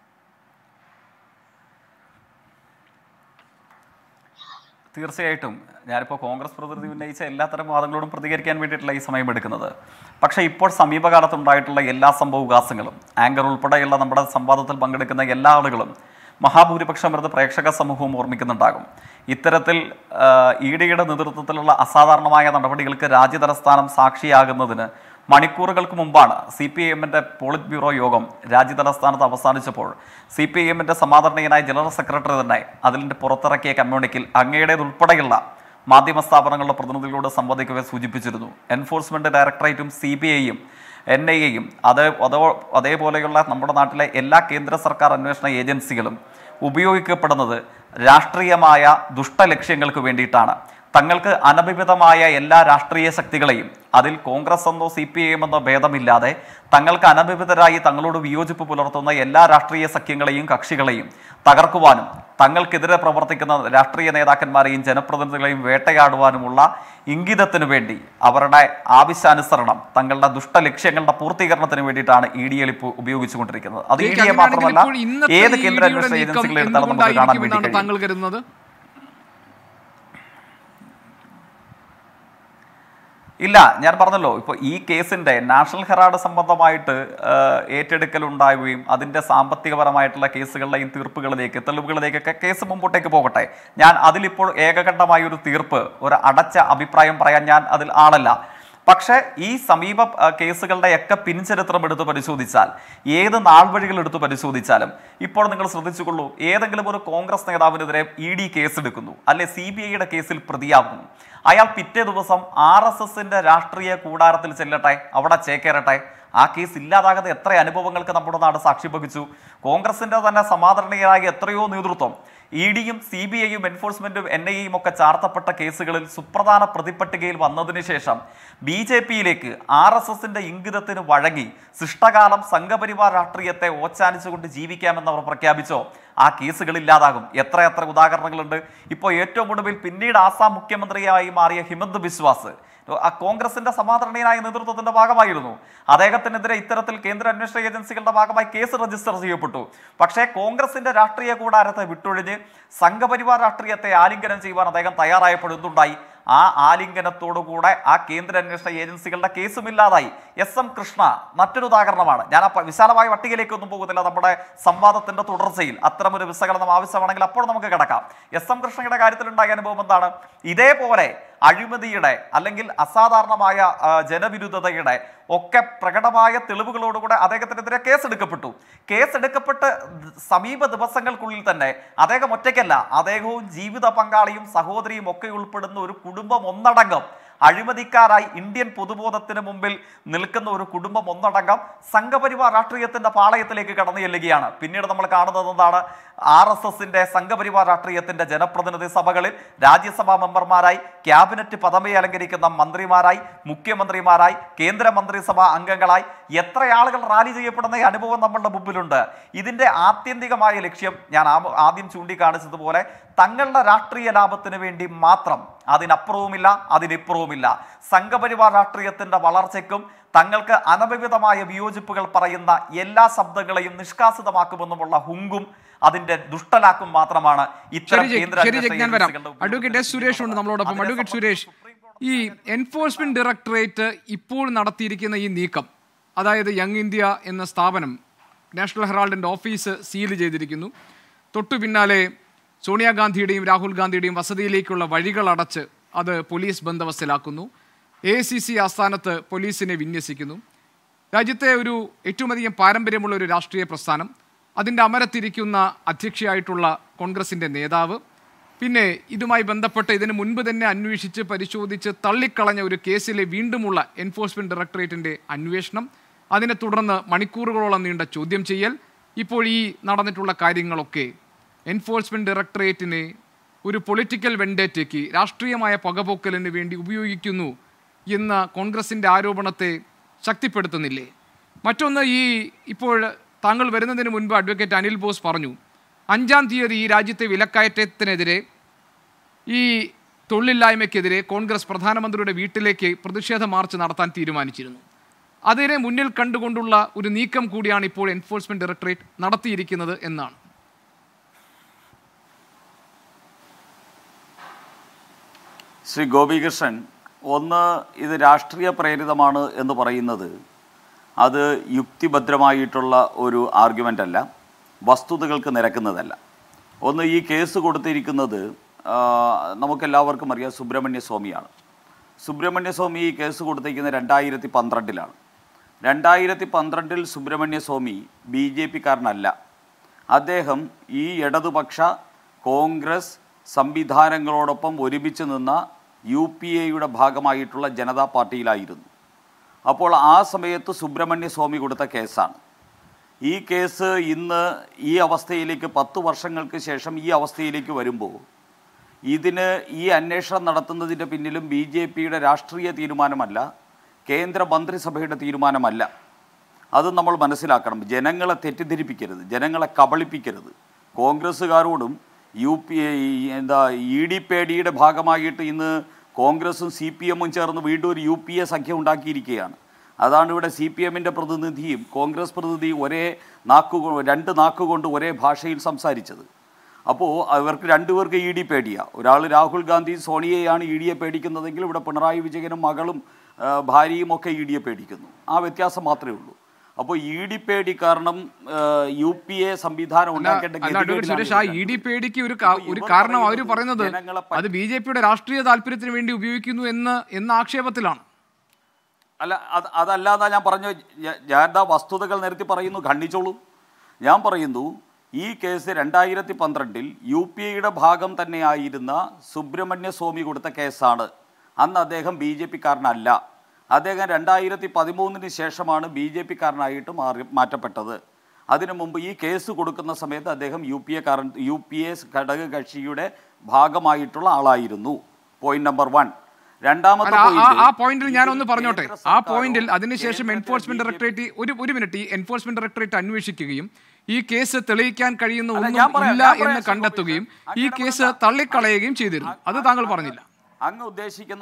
തീർച്ചയായിട്ടും ഞാനിപ്പോൾ കോൺഗ്രസ് പ്രതിനിധി ഉന്നയിച്ച എല്ലാത്തരം വാദങ്ങളോടും പ്രതികരിക്കാൻ വേണ്ടിയിട്ടല്ല ഈ സമയം എടുക്കുന്നത് പക്ഷേ ഇപ്പോൾ സമീപകാലത്തുണ്ടായിട്ടുള്ള എല്ലാ സംഭവവികാസങ്ങളും ആങ്കർ ഉൾപ്പെടെയുള്ള നമ്മുടെ സംവാദത്തിൽ പങ്കെടുക്കുന്ന എല്ലാ ആളുകളും മഹാഭൂരിപക്ഷം വരുന്ന പ്രേക്ഷക സമൂഹവും ഓർമ്മിക്കുന്നുണ്ടാകും ഇത്തരത്തിൽ ഇ ഡിയുടെ നേതൃത്വത്തിലുള്ള അസാധാരണമായ നടപടികൾക്ക് രാജ്യതലസ്ഥാനം സാക്ഷിയാകുന്നതിന് മണിക്കൂറുകൾക്ക് മുമ്പാണ് സി പി ഐ എമ്മിൻ്റെ പോളിറ്റ് ബ്യൂറോ യോഗം രാജ്യതലസ്ഥാനത്ത് അവസാനിച്ചപ്പോൾ സി പി ഐ എമ്മിൻ്റെ സമാദരണീയനായ ജനറൽ സെക്രട്ടറി തന്നെ അതിൻ്റെ പുറത്തിറക്കിയ കമ്മ്യൂണിക്കിൽ അങ്ങയുടേതുൾപ്പെടെയുള്ള മാധ്യമ സ്ഥാപനങ്ങളുടെ പ്രതിനിധികളോട് സംവദിക്കവേ സൂചിപ്പിച്ചിരുന്നു എൻഫോഴ്സ്മെന്റ് ഡയറക്ടറേറ്റും സി ബി ഐയും എൻ ഐ എയും അതേ അതോ അതേപോലെയുള്ള നമ്മുടെ നാട്ടിലെ എല്ലാ കേന്ദ്ര സർക്കാർ അന്വേഷണ ഏജൻസികളും ഉപയോഗിക്കപ്പെടുന്നത് രാഷ്ട്രീയമായ ദുഷ്ടലക്ഷ്യങ്ങൾക്ക് വേണ്ടിയിട്ടാണ് തങ്ങൾക്ക് അനഭിമിതമായ എല്ലാ രാഷ്ട്രീയ ശക്തികളെയും അതിൽ കോൺഗ്രസ് എന്നോ സി പി ഐ എം എന്നോ ഭേദമില്ലാതെ തങ്ങൾക്ക് അനഭിമിതരായി തങ്ങളോട് വിയോജിപ്പ് പുലർത്തുന്ന എല്ലാ രാഷ്ട്രീയ സഖ്യങ്ങളെയും കക്ഷികളെയും തകർക്കുവാനും തങ്ങൾക്കെതിരെ പ്രവർത്തിക്കുന്ന രാഷ്ട്രീയ നേതാക്കന്മാരെയും ജനപ്രതിനിധികളെയും വേട്ടയാടുവാനുമുള്ള ഇംഗിതത്തിന് വേണ്ടി അവരുടെ ആവശ്യാനുസരണം തങ്ങളുടെ ദുഷ്ടലക്ഷ്യങ്ങളുടെ പൂർത്തീകരണത്തിന് വേണ്ടിയിട്ടാണ് ഇ ഡി എൽ ഇപ്പോൾ ഉപയോഗിച്ചുകൊണ്ടിരിക്കുന്നത് അത് ഇ ഡി എ മാത്രമല്ല ഇപ്പോൾ ഇന്നത്തെ ഏത് ഈ കേന്ദ്ര ഇഡിയുടെ അന്വേഷണ നീക്കം ഏജൻസികളെ എടുത്താലും നമുക്ക് കാണാൻ വേണ്ടി എന്തുകൊണ്ടായിരിക്കുമെന്നാണ് കഴിയും താങ്കൾ കരുതുന്നത് ഇല്ല ഞാൻ പറഞ്ഞല്ലോ ഇപ്പോൾ ഈ കേസിന്റെ നാഷണൽ ഹെറാഡ് സംബന്ധമായിട്ട് ആ, ഏറ്റെടുക്കൽ ഉണ്ടാവുകയും അതിന്റെ സാമ്പത്തികപരമായിട്ടുള്ള കേസുകളുടെയും തീർപ്പുകളിലേക്ക് തെളിവുകളിലേക്കൊക്കെ കേസ് മുമ്പോട്ടേക്ക് പോകട്ടെ ഞാൻ അതിലിപ്പോൾ ഏകകണ്ഠമായ ഒരു തീർപ്പ് ഒരു അടച്ച അഭിപ്രായം പറയാൻ ഞാൻ അതിൽ ആളല്ല പക്ഷേ ഈ സമീപ ആ, കേസുകളുടെയൊക്കെ പിൻചരിത്രം എടുത്ത് പരിശോധിച്ചാൽ ഏത് നാൾ വഴികൾ എടുത്ത് പരിശോധിച്ചാലും ഇപ്പോൾ നിങ്ങൾ ശ്രദ്ധിച്ചുകൊള്ളൂ ഏതെങ്കിലും ഒരു കോൺഗ്രസ് നേതാവിനെതിരെ ഇ ഡി കേസെടുക്കുന്നു അല്ലെ സി ബി ഐയുടെ കേസിൽ പ്രതിയാകുന്നു അയാൾ പിറ്റേ ദിവസം ആർ എസ് എസിന്റെ രാഷ്ട്രീയ കൂടാരത്തിൽ ചെല്ലട്ടെ അവിടെ ചേക്കേറട്ടെ ആ കേസ് ഇല്ലാതാകാതെ എത്ര അനുഭവങ്ങൾക്ക് നമ്മുടെ നാട് സാക്ഷി വഹിച്ചു കോൺഗ്രസിന്റെ തന്നെ സമാദരണീയരായ എത്രയോ നേതൃത്വം ഇ ഡിയും സി ബി ഐയും എൻഫോഴ്സ്മെന്റും എൻ ഐ എയും ഒക്കെ ചാർത്തപ്പെട്ട കേസുകളിൽ സുപ്രധാന പ്രതിപട്ടികയിൽ വന്നതിന് ശേഷം ബി ജെ പിയിലേക്ക് ആർ എസ് എസിന്റെ ഇംഗിതത്തിന് വഴങ്ങി ശിഷ്ടകാലം സംഘപരിവാർ രാഷ്ട്രീയത്തെ ഓച്ചാനിച്ചുകൊണ്ട് ജീവിക്കാമെന്ന് അവർ പ്രഖ്യാപിച്ചോ ആ കേസുകൾ ഇല്ലാതാകും എത്ര എത്ര ഉദാഹരണങ്ങളുണ്ട് ഇപ്പോൾ ഏറ്റവും ഒടുവിൽ പിന്നീട് ആസാം മുഖ്യമന്ത്രിയായി മാറിയ ഹിമന്ത് ബിശ്വാസ് ആ കോൺഗ്രസിന്റെ സമാദരണീയനായ നേതൃത്വത്തിന്റെ ഭാഗമായിരുന്നു അദ്ദേഹത്തിനെതിരെ ഇത്തരത്തിൽ കേന്ദ്ര അന്വേഷണ ഏജൻസികളുടെ ഭാഗമായി കേസ് രജിസ്റ്റർ ചെയ്യപ്പെട്ടു പക്ഷേ കോൺഗ്രസിന്റെ രാഷ്ട്രീയ കൂടാരത്തെ വിട്ടൊഴിഞ്ഞ് സംഘപരിവാർ രാഷ്ട്രീയത്തെ ആലിംഗനം ചെയ്യുവാൻ അദ്ദേഹം തയ്യാറായപ്പെടുന്നുണ്ടായി ആ ആലിംഗനത്തോടുകൂടെ ആ കേന്ദ്ര അന്വേഷണ ഏജൻസികളുടെ കേസും ഇല്ലാതായി എസ് എം കൃഷ്ണ മറ്റൊരു ഉദാഹരണമാണ് ഞാൻ ആ പ- വിശാലമായ പട്ടികയിലേക്കൊന്നും പോകുന്നില്ല നമ്മുടെ സംവാദത്തിന്റെ തുടർച്ചയിൽ അത്തരമൊരു വിശകലനം ആവശ്യമാണെങ്കിൽ അപ്പോൾ നമുക്ക് കിടക്കാം എസ് എം കൃഷ്ണയുടെ കാര്യത്തിലുണ്ടായ അനുഭവം എന്താണ് ഇതേപോലെ അഴിമതിയുടെ അല്ലെങ്കിൽ അസാധാരണമായ ആ, ജനവിരുദ്ധതയുടെ ഒക്കെ പ്രകടമായ തെളിവുകളോടുകൂടെ അദ്ദേഹത്തിനെതിരെ കേസെടുക്കപ്പെട്ടു കേസെടുക്കപ്പെട്ട് സമീപ ദിവസങ്ങൾക്കുള്ളിൽ തന്നെ അദ്ദേഹം ഒറ്റയ്ക്കല്ല അദ്ദേഹവും ജീവിത പങ്കാളിയും സഹോദരിയും ഒക്കെ ഉൾപ്പെടുന്ന ഒരു കുടുംബം ഒന്നടങ്കം അഴിമതിക്കാരായി ഇന്ത്യൻ പൊതുബോധത്തിന് മുമ്പിൽ നിൽക്കുന്ന ഒരു കുടുംബം ഒന്നടങ്കം സംഘപരിവാർ രാഷ്ട്രീയത്തിന്റെ പാളയത്തിലേക്ക് കടന്നു ചെല്ലുകയാണ് പിന്നീട് നമ്മൾ കാണുന്നത് എന്താണ് ആർ എസ് എസിന്റെ സംഘപരിവാർ രാഷ്ട്രീയത്തിന്റെ ജനപ്രതിനിധി സഭകളിൽ രാജ്യസഭാ മെമ്പർമാരായി ക്യാബിനറ്റ് പദവി അലങ്കരിക്കുന്ന മന്ത്രിമാരായി മുഖ്യമന്ത്രിമാരായി കേന്ദ്രമന്ത്രിസഭാ അംഗങ്ങളായി എത്ര ആളുകൾ റാലി ചെയ്യപ്പെടുന്ന ഈ അനുഭവം നമ്മളുടെ മുമ്പിലുണ്ട് ഇതിന്റെ ആത്യന്തികമായ ലക്ഷ്യം ഞാൻ ആ- ആദ്യം ചൂണ്ടിക്കാണിച്ചതുപോലെ തങ്ങളുടെ രാഷ്ട്രീയ ലാഭത്തിന് വേണ്ടി മാത്രം അതിനപ്പുറവുമില്ല അതിനിപ്പുറവുമില്ല സംഘപരിവാർ രാഷ്ട്രീയത്തിന്റെ വളർച്ചയ്ക്കും തങ്ങൾക്ക് അനഭിമിതമായ വിയോജിപ്പുകൾ പറയുന്ന എല്ലാ ശബ്ദങ്ങളെയും നിഷ്കാസിതമാക്കുമെന്നുമുള്ള ഹുങ്കും അതിന്റെ ദുഷ്ടലാക്കും മാത്രമാണ് ഇത്തരം ശരി ജയ്- കേന്ദ്ര ശരി അന്വേഷണ ജയ്, ഞാൻ വരാം ഏജൻസികളുടെ അഡ്വക്കേറ്റ് എസ് സുരേഷ് ഉണ്ട് നമ്മളോടൊപ്പം അതിനെ അഡ്വക്കേറ്റ് സംബന്ധിച്ച് സുരേഷ് ഈ എൻഫോഴ്സ്മെന്റ് ഡയറക്ടറേറ്റ് ഇപ്പോൾ നടത്തിയിരിക്കുന്ന ഈ നീക്കം അതായത് യങ് ഇന്ത്യ എന്ന സ്ഥാപനം നാഷണൽ ഹെറാൾഡിന്റെ ഓഫീസ് സീൽ ചെയ്തിരിക്കുന്നു തൊട്ടു പിന്നാലെ സോണിയാഗാന്ധിയുടെയും രാഹുൽ ഗാന്ധിയുടെയും വസതിയിലേക്കുള്ള വഴികൾ അടച്ച് അത് പോലീസ് ബന്ദോബസ്തിലാക്കുന്നു എ സി സി ആസ്ഥാനത്ത് പോലീസിനെ വിന്യസിക്കുന്നു രാജ്യത്തെ ഒരു ഏറ്റവും അധികം പാരമ്പര്യമുള്ള ഒരു രാഷ്ട്രീയ പ്രസ്ഥാനം അതിൻ്റെ അമരത്തിരിക്കുന്ന അധ്യക്ഷയായിട്ടുള്ള കോൺഗ്രസിൻ്റെ നേതാവ് പിന്നെ ഇതുമായി ബന്ധപ്പെട്ട് ഇതിന് മുൻപ് തന്നെ അന്വേഷിച്ച് പരിശോധിച്ച് തള്ളിക്കളഞ്ഞ ഒരു കേസിലെ വീണ്ടുമുള്ള എൻഫോഴ്സ്മെന്റ് ഡയറക്ടറേറ്റിന്റെ അന്വേഷണം അതിനെ തുടർന്ന് മണിക്കൂറുകളോളം നീണ്ട ചോദ്യം ചെയ്യൽ ഇപ്പോൾ ഈ നടന്നിട്ടുള്ള കാര്യങ്ങളൊക്കെ എൻഫോഴ്സ്മെന്റ് ഡയറക്ടറേറ്റിനെ ഒരു പൊളിറ്റിക്കൽ വെണ്ടേറ്റയ്ക്ക് രാഷ്ട്രീയമായ പകപോക്കലിന് വേണ്ടി ഉപയോഗിക്കുന്നു എന്ന കോൺഗ്രസിന്റെ ആരോപണത്തെ ശക്തിപ്പെടുത്തുന്നില്ലേ മറ്റൊന്ന് ഈ ഇപ്പോൾ താങ്കൾ വരുന്നതിന് മുൻപ് അഡ്വക്കേറ്റ് അനിൽ ബോസ് പറഞ്ഞു അഞ്ചാം തീയതി ഈ രാജ്യത്തെ വിലക്കയറ്റത്തിനെതിരെ ഈ തൊഴിലില്ലായ്മയ്ക്കെതിരെ കോൺഗ്രസ് പ്രധാനമന്ത്രിയുടെ വീട്ടിലേക്ക് പ്രതിഷേധ മാർച്ച് നടത്താൻ തീരുമാനിച്ചിരുന്നു അതിനെ മുന്നിൽ കണ്ടുകൊണ്ടുള്ള ഒരു നീക്കം കൂടിയാണ് ഇപ്പോൾ എൻഫോഴ്സ്മെന്റ് ഡയറക്ടറേറ്റ് നടത്തിയിരിക്കുന്നത് എന്നാണ് ശ്രീ ഗോപികൃഷ്ണൻ ഒന്ന് ഇത് രാഷ്ട്രീയ പ്രേരിതമാണ് എന്ന് പറയുന്നത് അത് യുക്തിഭദ്രമായിട്ടുള്ള ഒരു ആർഗ്യുമെൻ്റ് അല്ല വസ്തുതകൾക്ക് നിരക്കുന്നതല്ല ഒന്ന് ഈ കേസ് കൊടുത്തിരിക്കുന്നത് ആ, നമുക്കെല്ലാവർക്കും അറിയാം സുബ്രഹ്മണ്യ സ്വാമിയാണ് സുബ്രഹ്മണ്യ സ്വാമി ഈ കേസ് കൊടുത്തിരിക്കുന്നത് രണ്ടായിരത്തി പന്ത്രണ്ടിലാണ് രണ്ടായിരത്തി പന്ത്രണ്ടിൽ സുബ്രഹ്മണ്യ സ്വാമി ബി ജെ പിക്കാരനല്ല അദ്ദേഹം ഈ ഇടതുപക്ഷ കോൺഗ്രസ് സംവിധാനങ്ങളോടൊപ്പം ഒരുമിച്ച് നിന്ന യു പി എയുടെ ഭാഗമായിട്ടുള്ള ജനതാ പാർട്ടിയിലായിരുന്നു അപ്പോൾ ആ സമയത്ത് സുബ്രഹ്മണ്യ സ്വാമി കൊടുത്ത കേസാണ് ഈ കേസ് ഇന്ന് ഈ അവസ്ഥയിലേക്ക് പത്ത് വർഷങ്ങൾക്ക് ശേഷം ഈ അവസ്ഥയിലേക്ക് വരുമ്പോൾ ഇതിന് ഈ അന്വേഷണം നടത്തുന്നതിൻ്റെ പിന്നിലും ബി ജെ പിയുടെ രാഷ്ട്രീയ തീരുമാനമല്ല കേന്ദ്ര മന്ത്രിസഭയുടെ തീരുമാനമല്ല അത് നമ്മൾ മനസ്സിലാക്കണം ജനങ്ങളെ തെറ്റിദ്ധരിപ്പിക്കരുത് ജനങ്ങളെ കബളിപ്പിക്കരുത് കോൺഗ്രസ്സുകാരോടും യു പി എന്താ ഇ ഡി പേടിയുടെ ഭാഗമായിട്ട് ഇന്ന് കോൺഗ്രസും സി പി എമ്മും ചേർന്ന് വീണ്ടും ഒരു യു പി എ സഖ്യം ഉണ്ടാക്കിയിരിക്കുകയാണ് അതാണ് ഇവിടെ സി പി എമ്മിൻ്റെ പ്രതിനിധിയും കോൺഗ്രസ് പ്രതിനിധിയും ഒരേ നാക്കു രണ്ട് നാക്കുകൊണ്ട് ഒരേ ഭാഷയിൽ സംസാരിച്ചത് അപ്പോൾ അവർക്ക് രണ്ടുപേർക്ക് ഇ ഡി പേടിയാണ് ഒരാൾ രാഹുൽ ഗാന്ധി സോണിയയാണ് ഇ ഡിയെ പേടിക്കുന്നതെങ്കിൽ ഇവിടെ പിണറായി വിജയനും മകളും ആ, ഭാര്യയും ഒക്കെ ഇ ഡിയെ പേടിക്കുന്നു ആ വ്യത്യാസം മാത്രമേ ഉള്ളൂ അപ്പോൾ ഇ ഡി പേടി കാരണം ആ, യു പി എ സംവിധാനം അല്ല ഉണ്ടാക്കേണ്ട അല്ല അഡ്വക്കേറ്റ് ഗതികേടിലാണ് സുരേഷ് ആ ഇവർ ഇ ഡി പേടിക്ക് ഒരു ഇപ്പോൾ കാ- ഒരു ഇവർ കാരണം അവർ പറയുന്നത് പറയുന്നത് ജനങ്ങളെ പറ്റി- അത് ബി ജെ പിയുടെ രാഷ്ട്രീയ താല്പര്യത്തിന് വേണ്ടി ഉപയോഗിക്കുന്നു എന്ന് എന്ന ആക്ഷേപത്തിലാണ് അല്ല അത് അതല്ലാതെ ഞാൻ പറഞ്ഞു ഞ- ഞാൻ ദാ വസ്തുതകൾ നിരത്തി പറയുന്നു ഖണ്ഡിച്ചോളൂ ഞാൻ പറയുന്നു ഈ കേസ് രണ്ടായിരത്തി പന്ത്രണ്ടിൽ യു പി ഐയുടെ ഭാഗം തന്നെയായിരുന്ന സുബ്രഹ്മണ്യ സ്വാമി കൊടുത്ത കേസാണ് അന്ന് അദ്ദേഹം ബി ജെ പിക്കാരനല്ല അദ്ദേഹം രണ്ടായിരത്തി പതിമൂന്നിന് ശേഷമാണ് ബി ജെ പിക്കാരനായിട്ട് മാറി മാറ്റപ്പെട്ടത് അതിനു മുമ്പ് ഈ കേസ് കൊടുക്കുന്ന സമയത്ത് അദ്ദേഹം യു പി എ കാരൻ യു പി എ ഘടക കക്ഷിയുടെ ഭാഗമായിട്ടുള്ള ആളായിരുന്നു പോയിന്റ് നമ്പർ വൺ രണ്ടാമത്തെ അല്ല ആ- ആ- point, ആ പോയിന്റിൽ ഞാൻ ഒന്ന് ഇതിൽ പറഞ്ഞോട്ടെ കേന്ദ്ര ആ സർക്കാരോ, പോയിന്റിൽ അതിനുശേഷം കേന്ദ്രത്തിലെ എൻഫോഴ്സ്മെന്റ് BJP ഡയറക്ടറേറ്റ് ഒരു ഒരു മിനിറ്റ് ഈ എൻഫോഴ്സ്മെന്റ് ഡയറക്ടറേറ്റ് അന്വേഷിക്കുകയും ഈ കേസ് തെളിയിക്കാൻ കഴിയുന്ന അല്ല, ഒന്നും ഞാൻ പറയാം, ഇല്ല ഞാൻ എന്ന് പറയാം, കണ്ടെത്തുകയും ശ്രീ ഈ ഗോപി, കേസ് അങ്ങനെ തള്ളിക്കളയുകയും ചെയ്തിരുന്നു അത് താങ്കൾ പറഞ്ഞില്ല അങ്ങ് ഉദ്ദേശിക്കുന്ന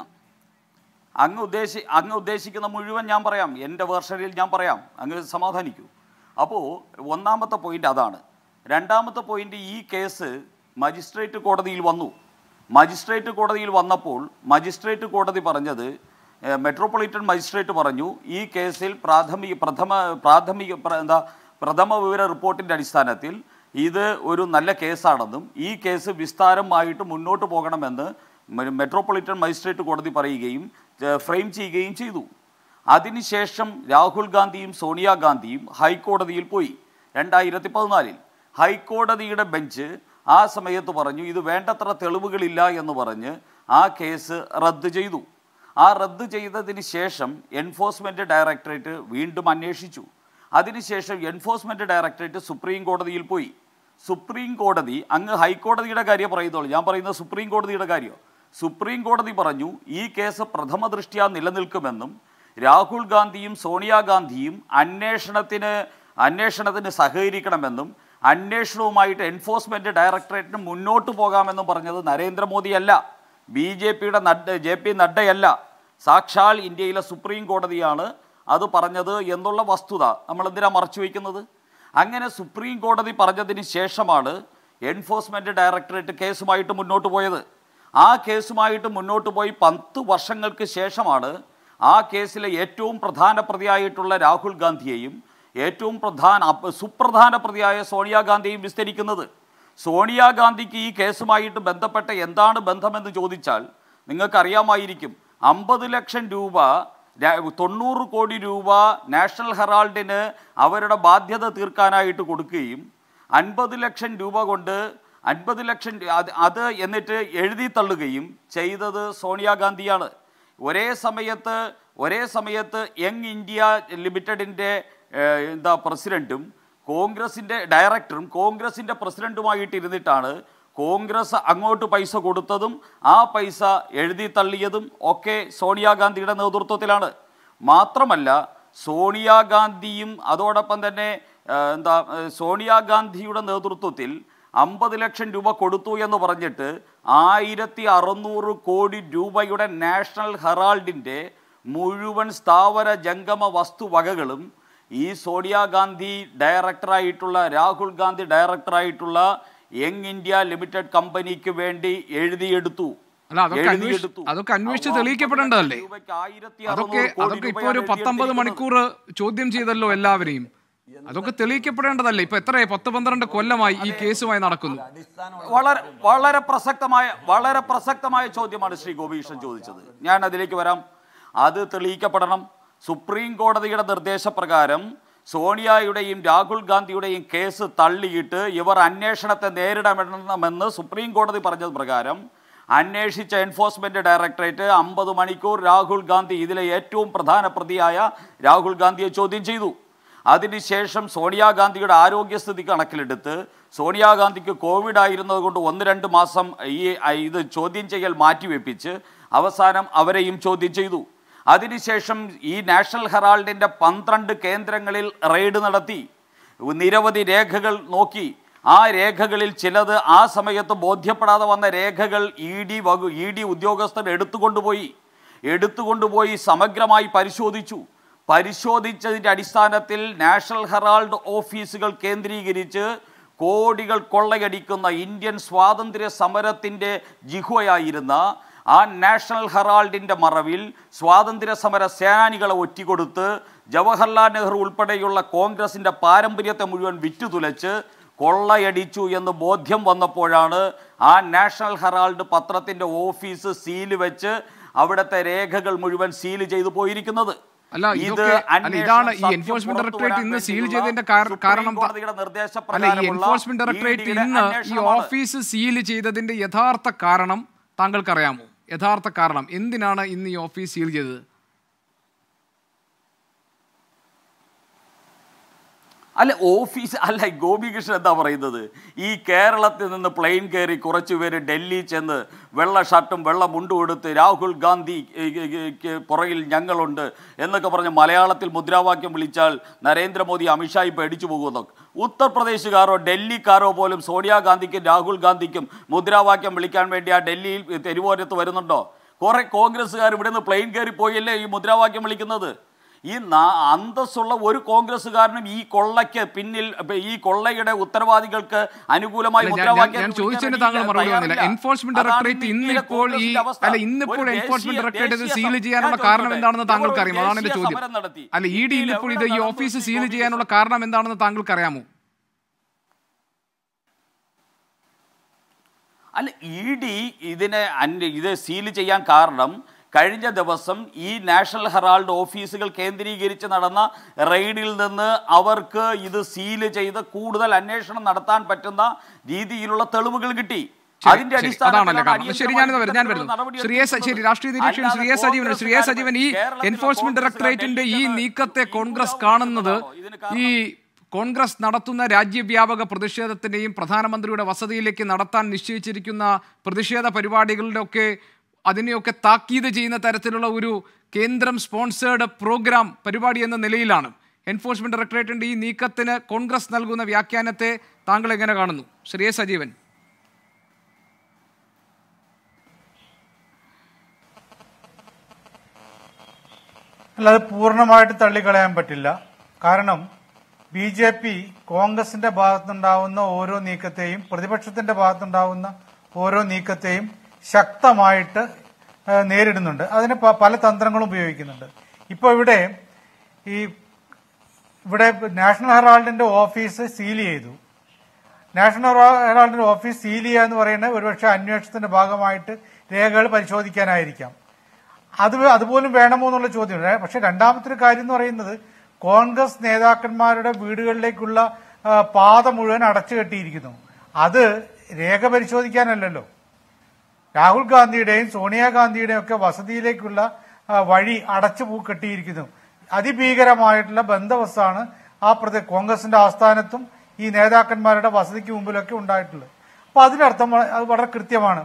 അങ്ങ് ഉദ്ദേശി അങ്ങ് ഉദ്ദേശിക്കുന്ന മുഴുവൻ ഞാൻ പറയാം എൻ്റെ വേർഷനിൽ ഞാൻ പറയാം അങ്ങ് സമാധാനിക്കൂ അപ്പോൾ ഒന്നാമത്തെ പോയിന്റ് അതാണ് രണ്ടാമത്തെ പോയിന്റ് ഈ കേസ് മജിസ്ട്രേറ്റ് കോടതിയിൽ വന്നു മജിസ്ട്രേറ്റ് കോടതിയിൽ വന്നപ്പോൾ മജിസ്ട്രേറ്റ് കോടതി പറഞ്ഞത് ഏഹ്, മെട്രോപൊളിറ്റൻ മജിസ്ട്രേറ്റ് പറഞ്ഞു ഈ കേസിൽ പ്രാഥമിക പ്രഥമ പ്രാഥമിക പ്ര- എന്താ പ്രഥമ വിവര റിപ്പോർട്ടിൻ്റെ അടിസ്ഥാനത്തിൽ ഇത് ഒരു നല്ല കേസാണെന്നും ഈ കേസ് വിസ്താരമായിട്ട് മുന്നോട്ട് പോകണമെന്ന് മെ- മെട്രോപൊളിറ്റൻ മജിസ്ട്രേറ്റ് കോടതി പറയുകയും ഏഹ്, ഫ്രെയിം ചെയ്യുകയും ചെയ്തു അതിനുശേഷം രാഹുൽ ഗാന്ധിയും സോണിയാഗാന്ധിയും ഹൈക്കോടതിയിൽ പോയി രണ്ടായിരത്തി പതിനാലിൽ ഹൈക്കോടതിയുടെ ബെഞ്ച് ആ സമയത്ത് പറഞ്ഞു ഇത് വേണ്ടത്ര തെളിവുകളില്ല എന്ന് പറഞ്ഞ് ആ കേസ് റദ്ദ് ചെയ്തു ആ റദ്ദ് ചെയ്തതിന് ശേഷം എൻഫോഴ്സ്മെൻറ്റ് ഡയറക്ടറേറ്റ് വീണ്ടും അന്വേഷിച്ചു അതിനുശേഷം എൻഫോഴ്സ്മെൻറ്റ് ഡയറക്ടറേറ്റ് സുപ്രീം കോടതിയിൽ പോയി സുപ്രീം കോടതി അങ്ങ് ഹൈക്കോടതിയുടെ കാര്യം പറയുന്നുള്ളൂ ഞാൻ പറയുന്നത് സുപ്രീം കോടതിയുടെ കാര്യം സുപ്രീം കോടതി പറഞ്ഞു ഈ കേസ് പ്രഥമ ദൃഷ്ട്യാ നിലനിൽക്കുമെന്നും രാഹുൽ ഗാന്ധിയും സോണിയാഗാന്ധിയും അന്വേഷണത്തിന് അന്വേഷണത്തിന് സഹകരിക്കണമെന്നും അന്വേഷണവുമായിട്ട് എൻഫോഴ്സ്മെന്റ് ഡയറക്ടറേറ്റിന് മുന്നോട്ട് പോകാമെന്നും പറഞ്ഞത് നരേന്ദ്രമോദിയല്ല ബി ജെ പിയുടെ നഡ്ഡ ജെ പി നഡ്ഡയല്ല സാക്ഷാൽ ഇന്ത്യയിലെ സുപ്രീം കോടതിയാണ് അത് പറഞ്ഞത് എന്നുള്ള വസ്തുത നമ്മൾ എന്തിനാ മറച്ചു വയ്ക്കുന്നത് അങ്ങനെ സുപ്രീം കോടതി പറഞ്ഞതിന് ശേഷമാണ് എൻഫോഴ്സ്മെന്റ് ഡയറക്ടറേറ്റ് കേസുമായിട്ട് മുന്നോട്ട് പോയത് ആ കേസുമായിട്ട് മുന്നോട്ട് പോയി പത്ത് വർഷങ്ങൾക്ക് ശേഷമാണ് ആ കേസിലെ ഏറ്റവും പ്രധാന പ്രതിയായിട്ടുള്ള രാഹുൽ ഗാന്ധിയെയും ഏറ്റവും പ്രധാന അപ- സുപ്രധാന പ്രതിയായ സോണിയാഗാന്ധിയെയും വിസ്തരിക്കുന്നത് സോണിയാഗാന്ധിക്ക് ഈ കേസുമായിട്ട് ബന്ധപ്പെട്ട എന്താണ് ബന്ധമെന്ന് ചോദിച്ചാൽ നിങ്ങൾക്കറിയാമായിരിക്കും അമ്പത് ലക്ഷം രൂപ ര- തൊണ്ണൂറ് കോടി രൂപ നാഷണൽ ഹെറാൾഡിന് അവരുടെ ബാധ്യത തീർക്കാനായിട്ട് കൊടുക്കുകയും അൻപത് ലക്ഷം രൂപ കൊണ്ട് അൻപത് ലക്ഷം ര- അത് അത് എന്നിട്ട് എഴുതി തള്ളുകയും ചെയ്തത് സോണിയാഗാന്ധിയാണ് ഒരേ സമയത്ത് ഒരേ സമയത്ത് യങ് ഇന്ത്യ ലിമിറ്റഡിൻ്റെ എന്താ പ്രസിഡൻറ്റും കോൺഗ്രസിൻ്റെ ഡയറക്ടറും കോൺഗ്രസിൻ്റെ പ്രസിഡൻറ്റുമായിട്ട് ഇരുന്നിട്ടാണ് കോൺഗ്രസ് അങ്ങോട്ട് പൈസ കൊടുത്തതും ആ പൈസ എഴുതി തള്ളിയതും ഒക്കെ സോണിയാഗാന്ധിയുടെ നേതൃത്വത്തിലാണ് മാത്രമല്ല സോണിയാഗാന്ധിയും അതോടൊപ്പം തന്നെ ആ, എന്താ ആ, സോണിയാഗാന്ധിയുടെ നേതൃത്വത്തിൽ അമ്പത് ലക്ഷം രൂപ കൊടുത്തു എന്ന് പറഞ്ഞിട്ട് ആയിരത്തി അറുന്നൂറ് കോടി രൂപയുടെ നാഷണൽ ഹെറാൾഡിൻ്റെ മുഴുവൻ സ്ഥാവര ജംഗമ വസ്തുവകകളും ഈ സോണിയാഗാന്ധി ഡയറക്ടറായിട്ടുള്ള രാഹുൽ ഗാന്ധി ഡയറക്ടറായിട്ടുള്ള യങ് ഇന്ത്യ ലിമിറ്റഡ് കമ്പനിക്ക് വേണ്ടി എഴുതിയെടുത്തു അല്ല അതൊക്കെ അന്വേഷിച്ച് എഴുതിയെടുത്തു. അതൊക്കെ അന്വേഷിച്ച് അപ്പോൾ തെളിയിക്കപ്പെടേണ്ടതല്ലേ രൂപയ്ക്ക് ആയിരത്തി അതൊക്കെ അറുന്നൂറ് കോടി അതൊക്കെ ഇപ്പൊ രൂപയാണ് ഒരു പത്തൊമ്പത് മണിക്കൂർ ചോദ്യം ചെയ്തല്ലോ എല്ലാവരെയും അതൊക്കെ തെളിയിക്കപ്പെടേണ്ടതല്ലേ ഇപ്പൊ എത്രയായി പത്ത് പന്ത്രണ്ട് കൊല്ലമായി ഈ കേസുമായി നടക്കുന്നു വളരെ വളരെ പ്രസക്തമായ വളരെ പ്രസക്തമായ ചോദ്യമാണ് ശ്രീ ഗോപീഷൻ ചോദിച്ചത് ഞാൻ അതിലേക്ക് വരാം അത് തെളിയിക്കപ്പെടണം സുപ്രീം കോടതിയുടെ നിർദ്ദേശപ്രകാരം സോണിയയുടെയും രാഹുൽ ഗാന്ധിയുടെയും കേസ് തള്ളിയിട്ട് ഇവർ അന്വേഷണത്തെ നേരിടണമെന്ന് സുപ്രീം കോടതി പറഞ്ഞത് പ്രകാരം അന്വേഷിച്ച എൻഫോഴ്സ്മെന്റ് ഡയറക്ടറേറ്റ് അമ്പത് മണിക്കൂർ രാഹുൽ ഗാന്ധി ഇതിലെ ഏറ്റവും പ്രധാന പ്രതിയായ രാഹുൽ ഗാന്ധിയെ ചോദ്യം ചെയ്തു അതിനുശേഷം സോണിയാഗാന്ധിയുടെ ആരോഗ്യസ്ഥിതി കണക്കിലെടുത്ത് സോണിയാഗാന്ധിക്ക് കോവിഡ് ആയിരുന്നത് കൊണ്ട് ഒന്ന് രണ്ട് മാസം ഈ ഇത് ചോദ്യം ചെയ്യൽ മാറ്റിവെപ്പിച്ച് അവസാനം അവരെയും ചോദ്യം ചെയ്തു അതിനുശേഷം ഈ നാഷണൽ ഹെറാൾഡിൻ്റെ പന്ത്രണ്ട് കേന്ദ്രങ്ങളിൽ റെയ്ഡ് നടത്തി നിരവധി രേഖകൾ നോക്കി ആ രേഖകളിൽ ചിലത് ആ സമയത്ത് ബോധ്യപ്പെടാതെ വന്ന രേഖകൾ ഇ ഡി വകു ഇ ഡി ഉദ്യോഗസ്ഥർ എടുത്തുകൊണ്ടുപോയി എടുത്തുകൊണ്ടുപോയി സമഗ്രമായി പരിശോധിച്ചു പരിശോധിച്ചതിൻ്റെ അടിസ്ഥാനത്തിൽ നാഷണൽ ഹെറാൾഡ് ഓഫീസുകൾ കേന്ദ്രീകരിച്ച് കോടികൾ കൊള്ളയടിക്കുന്ന ഇന്ത്യൻ സ്വാതന്ത്ര്യ സമരത്തിൻ്റെ ജിഹ്വയായിരുന്ന ആ നാഷണൽ ഹെറാൾഡിൻ്റെ മറവിൽ സ്വാതന്ത്ര്യ സമര സേനാനികളെ ഒറ്റിക്കൊടുത്ത് ജവഹർലാൽ നെഹ്റു ഉൾപ്പെടെയുള്ള കോൺഗ്രസിൻ്റെ പാരമ്പര്യത്തെ മുഴുവൻ വിറ്റുതുലച്ച് കൊള്ളയടിച്ചു എന്ന് ബോധ്യം വന്നപ്പോഴാണ് ആ നാഷണൽ ഹെറാൾഡ് പത്രത്തിൻ്റെ ഓഫീസ് സീല് വെച്ച് അവിടുത്തെ രേഖകൾ മുഴുവൻ സീല് ചെയ്തു പോയിരിക്കുന്നത് അല്ല ഇത് ഇതൊക്കെ അല്ല അന്വേഷണം ഇതാണ് ഈ സത്യം എൻഫോഴ്സ്മെന്റ് പുറത്തു ഡയറക്ടറേറ്റ് വരാൻ ഇന്ന് സീൽ വേണ്ടിയുള്ള ചെയ്തതിന്റെ കാര- സുപ്രീം കാരണം ത- കോടതിയുടെ അല്ല ഈ നിർദ്ദേശപ്രകാരമുള്ള എൻഫോഴ്സ്മെന്റ് ഡയറക്ടറേറ്റ് ED യുടെ ഇന്ന് ഈ അന്വേഷണമാണ്. ഓഫീസ് സീൽ ചെയ്തതിന്റെ യഥാർത്ഥ കാരണം താങ്കൾക്കറിയാമോ യഥാർത്ഥ കാരണം എന്തിനാണ് ഇന്ന് ഈ ഓഫീസ് സീൽ ചെയ്തത് അല്ല ഓഫീസ് അല്ല ഈ ഗോപികൃഷ്ണൻ എന്താ പറയുന്നത് ഈ കേരളത്തിൽ നിന്ന് പ്ലെയിൻ കയറി കുറച്ച് പേര് ഡൽഹി ചെന്ന് വെള്ള ഷർട്ടും വെള്ള മുണ്ടും എടുത്ത് രാഹുൽ ഗാന്ധി ഏ, ഏ, ഏ, ക്ക് പുറകിൽ ഞങ്ങളുണ്ട് എന്നൊക്കെ പറഞ്ഞ് മലയാളത്തിൽ മുദ്രാവാക്യം വിളിച്ചാൽ നരേന്ദ്രമോദി അമിത്ഷായി പേടിച്ചു പോകുമെന്നൊക്കെ ഉത്തർപ്രദേശുകാരോ ഡൽഹിക്കാരോ പോലും സോണിയാഗാന്ധിക്കും രാഹുൽ ഗാന്ധിക്കും മുദ്രാവാക്യം വിളിക്കാൻ വേണ്ടി ആ ഡൽഹിയിൽ തെരുവോരത്ത് വരുന്നുണ്ടോ കുറെ കോൺഗ്രസ്സുകാർ ഇവിടെ നിന്ന് പ്ലെയിൻ കയറി പോയല്ലേ ഈ മുദ്രാവാക്യം വിളിക്കുന്നത് ഈ നാ- അന്തസ്സുള്ള ഒരു കോൺഗ്രസ്സുകാരനും ഈ കൊള്ളയ്ക്ക് പിന്നിൽ ഇപ്പൊ ഈ കൊള്ളയുടെ ഉത്തരവാദികൾക്ക് അനുകൂലമായി അല്ല, ഞാൻ- ഞാൻ- മുദ്രാവാക്യം ഞാൻ വിളിക്കാൻ ചോദിച്ചതിന് വേണ്ടി താങ്കൾ മറുപടി തയ്യാറില്ല. വന്നില്ല എൻഫോഴ്സ്മെന്റ് അതാണ് ഡയറക്ടറേറ്റ് ഇന്ത്യയിലെ ഇന്ന് ഇപ്പോൾ ഈ കോൺഗ്രസിന്റെ അവസ്ഥ. അല്ല ഇന്നിപ്പോൾ ഒരു എൻഫോഴ്സ്മെന്റ് ദേശീയ- ഡയറക്ടറേറ്റ് ഇത് ദേശീയ സീൽ സമരം- ചെയ്യാനുള്ള ഞാൻ കാരണം ചോദിച്ചോട്ടെ? എന്താണെന്ന് താങ്കൾക്ക് ഇവർ അറിയാമോ അതാണ് എന്റെ ദേശീയ ചോദ്യം സമരം നടത്തി. അല്ല ഇ ഡി ഇന്ത്യയിൽ ഇന്നിപ്പോൾ ഇത് എവിടെ ഈ നടന്നു ഓഫീസ് ഈ സീൽ കോൺഗ്രസ്? ചെയ്യാനുള്ള കാരണം എന്താണെന്ന് താങ്കൾക്ക് അറിയാമോ അല്ല ഇ ഡി ഇതിനെ അന്വ- ഇത് സീൽ ചെയ്യാൻ കാരണം കഴിഞ്ഞ ദിവസം ഈ നാഷണൽ ഹെറാൾഡ് ഓഫീസുകൾ കേന്ദ്രീകരിച്ച് നടന്ന റെയ്ഡിൽ നിന്ന് അവർക്ക് ഇത് സീല് ചെയ്ത് കൂടുതൽ അന്വേഷണം നടത്താൻ പറ്റുന്ന രീതിയിലുള്ള തെളിവുകൾ കിട്ടി ശരി, അതിന്റെ ശരി, അതാണല്ലേ അടിസ്ഥാനത്തിലാണ് കാരണം ശരി ഞാനിത് വരും ഞാൻ അടിയന്തരമായി വരുന്നു നടപടി ശ്രീ എസ് ശരി എടുക്കുന്നത്. രാഷ്ട്രീയ നിരീക്ഷകൻ ശ്രീ എസ് അല്ലാതെ സജീവൻ ശ്രീ എസ് സജീവൻ ഈ കേരളത്തിലെ എൻഫോഴ്സ്മെന്റ് കോൺഗ്രസ്സുകാർ ഡയറക്ടറേറ്റിന്റെ ഈ ഡൽഹിയിൽ നീക്കത്തെ ഈ കോൺഗ്രസ് ഭൂരിഭാഗം കാണുന്നത് ഇതിന് ഈ കാരണം- കോൺഗ്രസ് നടത്തുന്ന രാജ്യവ്യാപക പ്രതിഷേധത്തിന്റെയും പ്രധാനമന്ത്രിയുടെ വസതിയിലേക്ക് നടത്താൻ നിശ്ചയിച്ചിരിക്കുന്ന പ്രതിഷേധ പരിപാടികളുടെ ഒക്കെ അതിനെയൊക്കെ താക്കീത് ചെയ്യുന്ന തരത്തിലുള്ള ഒരു കേന്ദ്രം സ്പോൺസേഡ് പ്രോഗ്രാം പരിപാടി എന്ന നിലയിലാണ് എൻഫോഴ്സ്മെന്റ് ഡയറക്ടറേറ്റിന്റെ ഈ നീക്കത്തിന് കോൺഗ്രസ് നൽകുന്ന വ്യാഖ്യാനത്തെ താങ്കൾ എങ്ങനെ കാണുന്നു ശ്രീ എസ് സജീവൻ അല്ല അത് പൂർണ്ണമായിട്ട് തള്ളിക്കളയാൻ പറ്റില്ല കാരണം ബി ജെ പി കോൺഗ്രസിന്റെ ഭാഗത്തുണ്ടാവുന്ന ഓരോ നീക്കത്തെയും പ്രതിപക്ഷത്തിന്റെ ഭാഗത്തുണ്ടാവുന്ന ഓരോ നീക്കത്തെയും ശക്തമായിട്ട് ഏഹ്, നേരിടുന്നുണ്ട് അതിന് പ- പല തന്ത്രങ്ങളും ഉപയോഗിക്കുന്നുണ്ട് ഇപ്പോൾ ഇവിടെ ഈ ഇവിടെ നാഷണൽ ഹെറാൾഡിന്റെ ഓഫീസ് സീൽ ചെയ്തു നാഷണൽ ഹെറാൾഡിന്റെ ഓഫീസ് സീൽ ചെയ്യുക എന്ന് പറയുന്നത് ഒരുപക്ഷെ അന്വേഷണത്തിന്റെ ഭാഗമായിട്ട് രേഖകൾ പരിശോധിക്കാനായിരിക്കാം അത് വേ- അതുപോലും വേണമോ എന്നുള്ള ചോദ്യമുണ്ട് പക്ഷെ രണ്ടാമത്തെ ഒരു കാര്യം എന്ന് പറയുന്നത് കോൺഗ്രസ് നേതാക്കന്മാരുടെ വീടുകളിലേക്കുള്ള ആ, പാത മുഴുവൻ അടച്ചു കെട്ടിയിരിക്കുന്നു അത് രേഖ പരിശോധിക്കാനല്ലല്ലോ രാഹുൽ ഗാന്ധിയുടെയും സോണിയാഗാന്ധിയുടെയും ഒക്കെ വസതിയിലേക്കുള്ള ആ, വഴി അടച്ചു പൂ കെട്ടിയിരിക്കുന്നു അതിഭീകരമായിട്ടുള്ള ബന്ധവസ്ഥാണ് ആ പ്രതി കോൺഗ്രസിന്റെ ആസ്ഥാനത്തും ഈ നേതാക്കന്മാരുടെ വസതിക്ക് മുമ്പിലൊക്കെ ഉണ്ടായിട്ടുള്ളത് അപ്പൊ അതിനർത്ഥം വ- അത് വളരെ കൃത്യമാണ്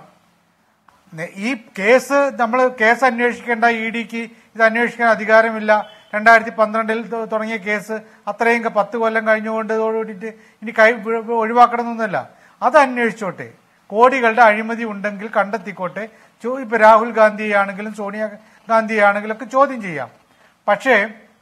നെ- ഈ കേസ് നമ്മൾ കേസ് അന്വേഷിക്കേണ്ട ഇ ഡിക്ക് ഇത് അന്വേഷിക്കാൻ അധികാരമില്ല രണ്ടായിരത്തി പന്ത്രണ്ടിൽ ത- തുടങ്ങിയ കേസ് അത്രയും ക- പത്ത് കൊല്ലം കഴിഞ്ഞുകൊണ്ട് ഇതോടുകൂടിയിട്ട് ഇനി കൈ വി- ഒഴിവാക്കണമെന്നല്ല അത് അന്വേഷിച്ചോട്ടെ കോടികളുടെ അഴിമതി ഉണ്ടെങ്കിൽ കണ്ടെത്തിക്കോട്ടെ ചോ- ഇപ്പൊ രാഹുൽ ഗാന്ധിയാണെങ്കിലും സോണിയ ഗാന്ധിയാണെങ്കിലും ഒക്കെ ചോദ്യം ചെയ്യാം പക്ഷേ